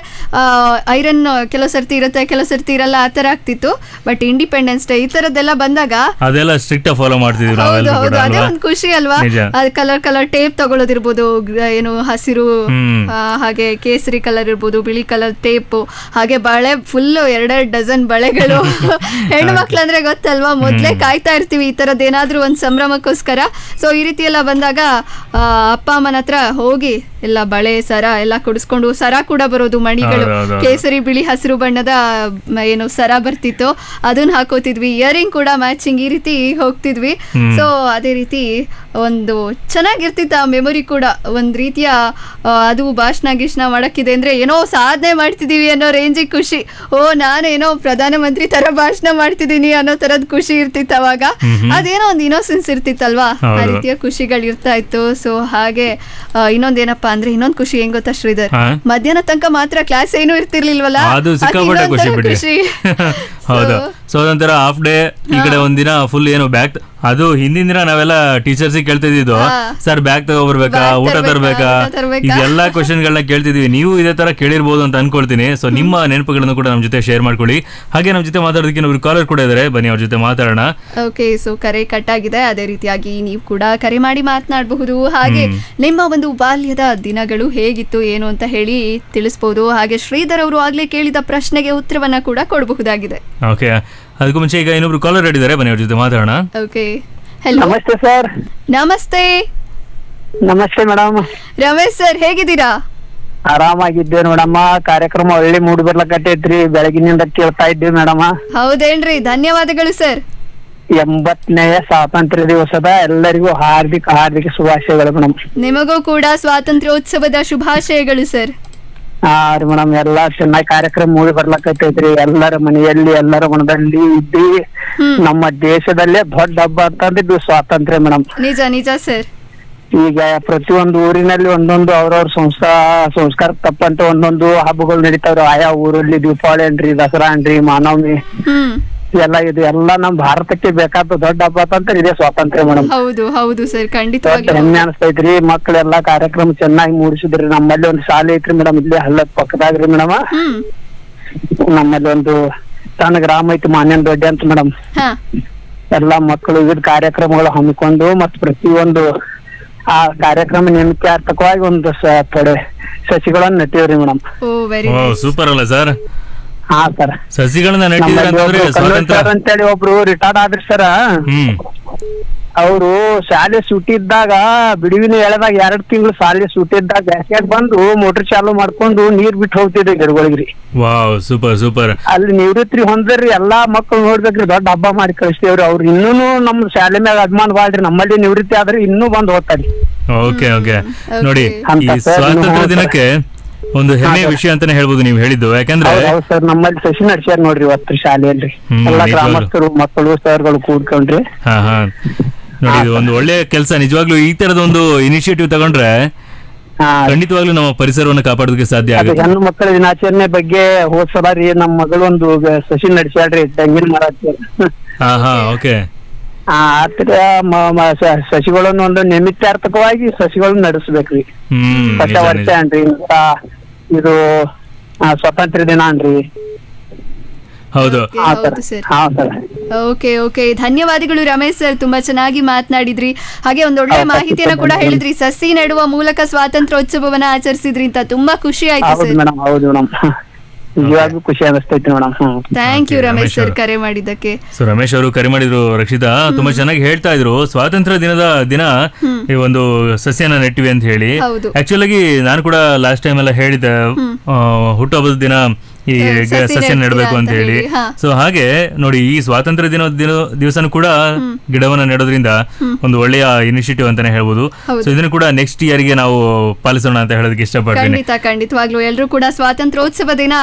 ಐರನ್ ಕೆಲವು ಸರ್ತಿ ಇರುತ್ತೆ ಕೆಲವು ಸರ್ತಿ ಇರಲ್ಲ ಆ ತರ ಆಗ್ತಿತ್ತು ಬಟ್ ಇಂಡಿಪೆಂಡೆನ್ಸ್ ಡೇ ಈ ತರದ್ದೆಲ್ಲ ಬಂದಾಗ ಅದೆಲ್ಲ ಸ್ಟ್ರಿಕ್ಟ್ ಫಾಲೋ ಮಾಡ್ತಿದ್ವಿ ಹೌದು ನಾವೆಲ್ಲ ಹೌದು ಕೂಡ ಅದೇ ಅಲ್ವಾ ಒಂದು ಖುಷಿ ಅಲ್ವಾ ನಿಜ. ಅದು ಕಲರ್ ಕಲರ್ ಟೇಪ್ ತಗೊಳ್ಳೋದಿರ್ಬೋದು ಗ್- ಏನು ಹಸಿರು ಹ್ಮ್. ಆ, ಹಾಗೆ ಕೇಸರಿ ಕಲರ್ ಇರ್ಬೋದು ಬಿಳಿ ಕಲರ್ ಟೇಪ್ ಹಾಗೆ ಬಳೆ ಫುಲ್ ಎರಡೆರಡು ಡಜನ್ ಬಳೆಗಳು ಹೆಣ್ಣು ಮಕ್ಳಂದ್ರೆ ಗೊತ್ತಲ್ವಾ ಮೊದ್ಲೇ ಕಾಯ್ತಾ ಇರ್ತೀವಿ ಈ ತರದ್ ಏನಾದ್ರೂ ಒಂದ್ ಸಂಭ್ರಮಕ್ಕೋಸ್ಕರ ಸೊ ಈ ರೀತಿ ಎಲ್ಲ ಬಂದಾಗ ಆ, ಅಪ್ಪ ಅಮ್ಮನ ಹತ್ರ ಹೋಗಿ ಎಲ್ಲ ಬಳೆ ಸರ ಎಲ್ಲ ಕೊಡಿಸ್ಕೊಂಡು ಸರ ಕೂಡ ಬರೋದು ಮಣಿಗಳು ಹೌದು, ಹೌದು, ಹೌದು. ಕೇಸರಿ ಬಿಳಿ ಹಸಿರು ಬಣ್ಣದ ಮ, ಏನು ಸರ ಬರ್ತಿತ್ತು ಅದನ್ನ ಹಾಕೋತಿದ್ವಿ ಇಯರಿಂಗ್ ಕೂಡ ಮ್ಯಾಚಿಂಗ್ ಈ ರೀತಿ ಹೋಗ್ತಿದ್ವಿ ಹ್ಮ್. ಸೊ ಅದೇ ರೀತಿ ಒಂದು ಚೆನ್ನಾಗಿರ್ತಿತ್ತು ಆ ಮೆಮೊರಿ ಕೂಡ ಒಂದ್ ರೀತಿಯ ಆ, ಅದು ಭಾಷಣ ಗೀಷಣ ಮಾಡಕ್ಕಿದೆ ಅಂದ್ರೆ ಏನೋ ಸಾಧನೆ ಮಾಡ್ತಿದೀವಿ ಅನ್ನೋ ರೇಂಜಿಗೆ ಖುಷಿ ಓ ನಾನು ಏನೋ ಪ್ರಧಾನಮಂತ್ರಿ ತರ ಭಾಷಣ ಮಾಡ್ತಿದ್ದೀನಿ ಅನ್ನೋ ತರದ್ ಖುಷಿ ಇರ್ತಿತ್ತು ಅವಾಗ ಅದೇನೋ ಒಂದು ಇನೋಸೆನ್ಸ್ ಇರ್ತಿತ್ತಲ್ವಾ ಆ ಹೌದು. ರೀತಿಯ ಖುಷಿಗಳು ಇರ್ತಾ ಇತ್ತು ಸೊ ಹಾಗೆ ಆ, ಇನ್ನೊಂದೇನಪ್ಪಾ ಅಂದ್ರೆ ಇನ್ನೊಂದ್ ಖುಷಿ ಹೆಂಗ್ ಗೊತ್ತಾ ಶ್ರೀಧರ್ ಹಾ? ಮಧ್ಯಾಹ್ನ ತನಕ ಮಾತ್ರ ಕ್ಲಾಸ್ ಏನೂ ಇರ್ತಿರ್ಲಿಲ್ವಲ್ಲ ಅದು ಅದು ಸಿಕ್ಕಾಪಟ್ಟೆ ಖುಷಿ ಇನ್ನೊಂಥರ ಬಿಡಿ ಖುಷಿ ಹೌದು So, ಸೊ ಅದೊಂಥರ ಹಾಫ್ ಡೇ ಈ ಕಡೆ ಒಂದಿನ ಫುಲ್ ಏನು ಬ್ಯಾಗ್ ಅದು ಹಿಂದಿನ ದಿನ ನಾವೆಲ್ಲ ಟೀಚರ್ಸ್ ಕೇಳ್ತಿದ್ದು ಹಾ. ಸರ್ ಬ್ಯಾಗ್ ತಗೋಬರ್ಬೇಕಾ Bag ಊಟ ತರ್ಬೇಕಾ, ತರಬೇಕಾ ಊಟ ತರ್ಬೇಕಾ? ಇದೆಲ್ಲ ಕ್ವಶನ್ಗಳನ್ನ ಕೇಳ್ತಿದ್ವಿ ನೀವು ಇದೇ ತರ ಕೇಳಿರ್ಬೋದು ಅಂತ ಅನ್ಕೊಳ್ತೀನಿ ಸೊ ನಿಮ್ಮ ನೆನಪುಗಳನ್ನು ಕೂಡ ನಮ್ಮ ಜೊತೆ ಶೇರ್ ಮಾಡ್ಕೊಳ್ಳಿ ಹಾಗೆ ನಮ್ಮ ಜೊತೆ ಮಾತಾಡೋದಕ್ಕೆ ಇನ್ನೊಬ್ರು ಕಾಲರ್ ಕೂಡ ಇದ್ದಾರೆ ಬನ್ನಿ ಅವ್ರ ಜೊತೆ ಮಾತಾಡೋಣ ಓಕೆ ಸೊ ಕರೆ ಕಟ್ ಆಗಿದೆ ಅದೇ ರೀತಿಯಾಗಿ ನೀವು ಕೂಡ ಕರೆ ಮಾಡಿ ಮಾತನಾಡಬಹುದು ಹಾಗೆ ನಿಮ್ಮ ಒಂದು ಬಾಲ್ಯದ ದಿನಗಳು ಹೇಗಿತ್ತು ಏನು ಅಂತ ಹೇಳಿ ತಿಳಿಸ್ಬೋದು ಹಾಗೆ ಶ್ರೀಧರ್ ಅವರು ಆಗ್ಲೇ ಕೇಳಿದ ಪ್ರಶ್ನೆಗೆ ಉತ್ತರವನ್ನ ಕೂಡ ಕೊಡಬಹುದಾಗಿದೆ ಓಕೆ ಅದಕ್ಕೂ ಮುಂಚೆ ಈಗ ಇನ್ನೊಬ್ರು ಕಾಲರ್ ಇದ್ದಾರೆ ಬನ್ನಿ ಅವ್ರ ಜೊತೆ ಮಾತಾಡೋಣ ಓಕೆ ಹಲೋ ನಮಸ್ತೆ ಸರ್ ನಮಸ್ತೆ ನಮಸ್ತೆ ಮೇಡಮ್ ರಮೇಶ್ ಸರ್ ಹೇಗಿದ್ದೀರಾ ಆರಾಮಾಗಿದ್ದೇವೆ ನೋಡಮ್ಮ ಕಾರ್ಯಕ್ರಮ ಒಳ್ಳೆ ಮೂಡಿ ಬರ್ಲಕತ್ತೈತ್ರಿ ಬೆಳಗಿನಿಂದ ಕೇಳ್ತಾ ಇದ್ದೀವಿ ಮೇಡಮ್ ಹೌದೇನ್ರಿ ಧನ್ಯವಾದಗಳು ಸರ್ ಎಂಬತ್ತನೆಯ ಸ್ವಾತಂತ್ರ್ಯ ದಿವಸದ ಎಲ್ಲರಿಗೂ ಹಾರ್ದಿಕ ಹಾರ್ದಿಕ ಶುಭಾಶಯಗಳು ಮೇಡಮ್ ನಿಮಗೂ ಕೂಡ ಸ್ವಾತಂತ್ರ್ಯೋತ್ಸವದ ಶುಭಾಶಯಗಳು ಸರ್ ಹಾ ರೀ ಮೇಡಮ್ ಎಲ್ಲಾ ಚೆನ್ನಾಗಿ ಕಾರ್ಯಕ್ರಮ ಮೂಡಿ ಬರ್ಲಕತ್ತೈತ್ರಿ ಎಲ್ಲರ ಮನೆಯಲ್ಲಿ ಎಲ್ಲರ ಮನದಲ್ಲಿ ಇದ್ದಿ ನಮ್ಮ ದೇಶದಲ್ಲೇ ದೊಡ್ಡ ಹಬ್ಬ ಅಂತಂದಿದ್ದು ಸ್ವಾತಂತ್ರ್ಯ ಮೇಡಮ್ ನಿಜ ನಿಜ ಸರ್ ಈಗ ಪ್ರತಿಯೊಂದು ಊರಿನಲ್ಲಿ ಒಂದೊಂದು ಅವ್ರವ್ರ ಸಂಸ್ಥಾ ಸಂಸ್ಕಾರ ತಪ್ಪಂತ ಒಂದೊಂದು ಹಬ್ಬಗಳು ನಡೀತಾವ್ರಿ ಆಯಾ ಊರಲ್ಲಿ ದೀಪಾವಳಿ ಅನ್ರಿ ದಸರಾ ಅನ್ರಿ ಮಾನವಮಿ ಹ್ಮ್ ಎಲ್ಲ ಇದು ಎಲ್ಲ ನಮ್ ಭಾರತಕ್ಕೆ ಬೇಕಾದ ದೊಡ್ಡ ಹಬ್ಬ ಅಂತ ಇದೇ ಸ್ವಾತಂತ್ರ್ಯ ಮೇಡಮ್ ಹೌದು ಹೌದು ಸರ್ ದೊಡ್ಡ ಖಂಡಿತವಾಗ್ಲೂ ಹೆಮ್ಮೆ ಅನಿಸ್ತೈತ್ರಿ ಮಕ್ಳೆಲ್ಲಾ ಕಾರ್ಯಕ್ರಮ ಚೆನ್ನಾಗಿ ಮೂಡಿಸಿದ್ರಿ ನಮ್ಮಲ್ಲಿ ಒಂದು ಶಾಲೆ ಐತ್ರಿ ಮೇಡಮ್ ಇಲ್ಲಿ ಹಳ್ಳದ ಪಕ್ಕದಾಗ್ರಿ ಮೇಡಮ್ ಹ್ಮ್ ನಮ್ಮಲ್ಲಿ ಒಂದು ಸಣ್ಣ ಗ್ರಾಮ ಐತಿ ಮಾನ್ಯನ್ ದೊಡ್ಡ ಅಂತ ಮೇಡಮ್ ಹಾ ಎಲ್ಲಾ ಮಕ್ಕಳು ವಿವಿಧ ಕಾರ್ಯಕ್ರಮಗಳು ಹಮ್ಮಿಕೊಂಡು ಮತ್ ಪ್ರತಿಯೊಂದು ಆ ಕಾರ್ಯಕ್ರಮ ನಿಮಿತ್ತಾರ್ಥಕವಾಗಿ ಒಂದು ಸ- ಕಡೆ ಸಸಿಗಳನ್ನ ನೆಟ್ಟಿವ್ರಿ ಮೇಡಮ್ ಓ ವೆರಿ ಓ ಸೂಪರ್ ಅಲ್ಲ ಸರ್ ಹಾ ಸರ್ ಸಸಿಗಳನ್ನ ನೆಟ್ಟಿದ್ರೆ ಅಂತಂದ್ರೆ ಸ್ವಾತಂತ್ರ್ಯ ಅಂತೇಳಿ ಒಬ್ರು ರಿಟೈರ್ಡ್ ಆದ್ರಿ ಸರ್ ಹ್ಮ್ ಅವರು ಶಾಲೆ ಸೂಟಿ ಇದ್ದಾಗ ಬಿಡುವಿನ ಎಳೆದಾಗ ಎರಡ್ ತಿಂಗಳು ಶಾಲೆ ಸೂಟಿ ಇದ್ದಾಗ ಬ್ಯಾಸ್ಗ್ಯಾಗ ಬಂದು ಮೋಟರ್ ಚಾಲು ಮಾಡ್ಕೊಂಡು ನೀರ್ ಬಿಟ್ಟು ಹೋಗ್ತಿದ್ರಿ ಗಿಡಗಳಿಗ್ರಿ ವಾವ್ ಸೂಪರ್ ಸೂಪರ್ ಅಲ್ಲಿ ನಿವೃತ್ತಿ ಹೊಂದ್ರಿ ಎಲ್ಲಾ ಮಕ್ಕಳು ನೋಡ್ಬೇಕ್ರಿ ದೊಡ್ಡ ಹಬ್ಬ ಮಾಡಿ ಕಳಿಸ್ತೇವ್ರಿ ಅವ್ರು ಇನ್ನೂ ನಮ್ ಶಾಲೆ ಮ್ಯಾಗ ಅಭಿಮಾನ ಬಾಳ್ರಿ ನಮ್ಮಲ್ಲಿ ನಿವೃತ್ತಿ ಆದ್ರೆ ಇನ್ನೂ ಬಂದ್ ಹೋಗ್ತಾರಿ ಓಕೆ ಓಕೆ ನೋಡಿ ಅಂತ ಈ ಸರ್, ಸ್ವಾತಂತ್ರ್ಯ ನೀವು ದಿನಕ್ಕೆ ಒಂದು ಹೆಮ್ಮೆಯ ವಿಷಯ ಅಂತಾನೆ ಹೇಳ್ಬೋದು ನೀವು ಹೇಳಿದ್ದು ಯಾಕಂದ್ರೆ ಹೌದು ಸರ್ ನಮ್ಮಲ್ಲಿ ಸಸಿ ನಡ್ಸ್ಯಾರ ನೋಡ್ರಿ ಇವತ್ತು ಶಾಲೆಯಲ್ರಿ ಹ್ಮ್, ಎಲ್ಲಾ ನಿಜವಾಗ್ಲೂ. ಗ್ರಾಮಸ್ಥರು ಮಕ್ಕಳು ಸರ್ಗಳು ಕೂಡ್ಕೊಂಡ್ರಿ ಹಾ ಹಾ ನೋಡಿ ಇದು ಒಂದು ಒಳ್ಳೆ ಕೆಲಸ ನಿಜವಾಗ್ಲೂ ಈ ತರದ ಒಂದು ಇನಿಷಿಯೇಟಿವ್ ತಗೊಂಡ್ರೆ ಹಾ ಖಂಡಿತವಾಗ್ಲೂ ನಮ್ಮ ಪರಿಸರವನ್ನು ಕಾಪಾಡೋದಕ್ಕೆ ಸಾಧ್ಯ ಅದು ಆಗುತ್ತೆ ಹೆಣ್ಣು ಮಕ್ಕಳ ದಿನಾಚರಣೆ ಬಗ್ಗೆ ಹೋದ್ ಸಲ ರೀ ನಮ್ ಮಗಳು ಒಂದು ಗ- ಸಸಿ ನಡ್ಸ್ಯಾಳ್ರಿ ತೆಂಗಿನ ಮರ ಹಚ್ಚಿ. ಹಾ ಹಾ ಓಕೆ ಆ ಆತರ ಮ- ಮ- ಸ- ಸಸಿಗಳನ್ನು ಒಂದು ನಿಮಿತ್ತಾರ್ಥಕವಾಗಿ ಸಸಿಗಳನ್ನ ನಡೆಸ್ಬೇಕ್ರಿ ಹ್ಮ್ ಹೊಸ ನಿಜ, ವರ್ಷ ನಿಜ. ಅನ್ರಿ ಇಂತ ಇದು ಆ, ಸ್ವಾತಂತ್ರ್ಯ ದಿನ ಅನ್ರಿ ಹೌದು ಹಾ ಸರ್ ಹೌದು ಸರ್ ಹಾ ಸರ್ ಓಕೆ ಓಕೆ ಧನ್ಯವಾದಗಳು ರಮೇಶ್ ಸರ್ ತುಂಬಾ ಚೆನ್ನಾಗಿ ಮಾತನಾಡಿದ್ರಿ ಹಾಗೆ ಒಂದು ಒಳ್ಳೆ ಹೌದು, ಮಾಹಿತಿಯನ್ನ ಕೂಡ ಧನ್ಯವಾದ. ಹೇಳಿದ್ರಿ ಸಸಿ ನೆಡುವ ಮೂಲಕ ಸ್ವಾತಂತ್ರ್ಯೋತ್ಸವವನ್ನ ಆಚರಿಸಿದ್ರಿ ಅಂತ ತುಂಬಾ ಖುಷಿ ಆಯ್ತು ಹೌದು ಸರ್ ಮೇಡಮ್ ಹೌದು ಮೇಡಮ್ ನಿಜವಾಗ್ಲೂ ಖುಷಿ ಅನಿಸ್ತೈತಿ ಮೇಡಮ್ ಹ್ಮ್ thank you Okay, Ramesh Ramesh sir ಅವರು. ಕರೆ ಮಾಡಿದ್ದಕ್ಕೆ ಸೊ ರಮೇಶ್ ಅವರು ಕರೆ ಮಾಡಿದ್ರು ರಕ್ಷಿತಾ ತುಂಬಾ ಚೆನ್ನಾಗಿ ಹೇಳ್ತಾ ಇದ್ರು ಸ್ವಾತಂತ್ರ್ಯ ದಿನದ ದಿನ ಈ ಒಂದು ಸಸ್ಯನ ನೆಟ್ಟಿವಿ ಅಂತ ಹೇಳಿ ಹೌದು. ಆಕ್ಚುಲ್ ಆಗಿ ನಾನು ಕೂಡ ಲಾಸ್ಟ್ ಟೈಮ್ ಎಲ್ಲ ಹೇಳಿದ್ದೆ ಆ, ಹುಟ್ಟುಹಬ್ಬದ ದಿನ ಈ ಹ್ಮ್, ಗ- ಸಸಿ ಸಸ್ಯ ನೆಡಬೇಕು ನೆಡ್ತೀರಾ ಅಂತ ಅಂತ ಹೇಳಿ ಹೇಳಿ, ಹಾ. ಸೊ ಹಾಗೆ ನೋಡಿ ಈ ಸ್ವಾತಂತ್ರ್ಯ ದಿನ ದಿನ ದಿವಸನೂ ಕೂಡ ಗಿಡವನ್ನ ನೆಡೋದ್ರಿಂದ ಒಂದು ಒಳ್ಳೆಯ ಇನಿಷಿಯೇಟಿವ್ ಅಂತಾನೆ ಹೇಳ್ಬೋದು ಹೌದು. ಸೊ ಇದನ್ನು ಕೂಡ ನೆಕ್ಸ್ಟ್ ಇಯರ್ಗೆ ನಾವು ಪಾಲಿಸೋಣ ಅಂತ ಹೇಳೋದಕ್ಕೆ ಇಷ್ಟಪಡ್ತೀನಿ ಖಂಡಿತ ಖಂಡಿತವಾಗ್ಲೂ ಎಲ್ಲರೂ ಕೂಡ ಸ್ವಾತಂತ್ರ್ಯೋತ್ಸವ ದಿನ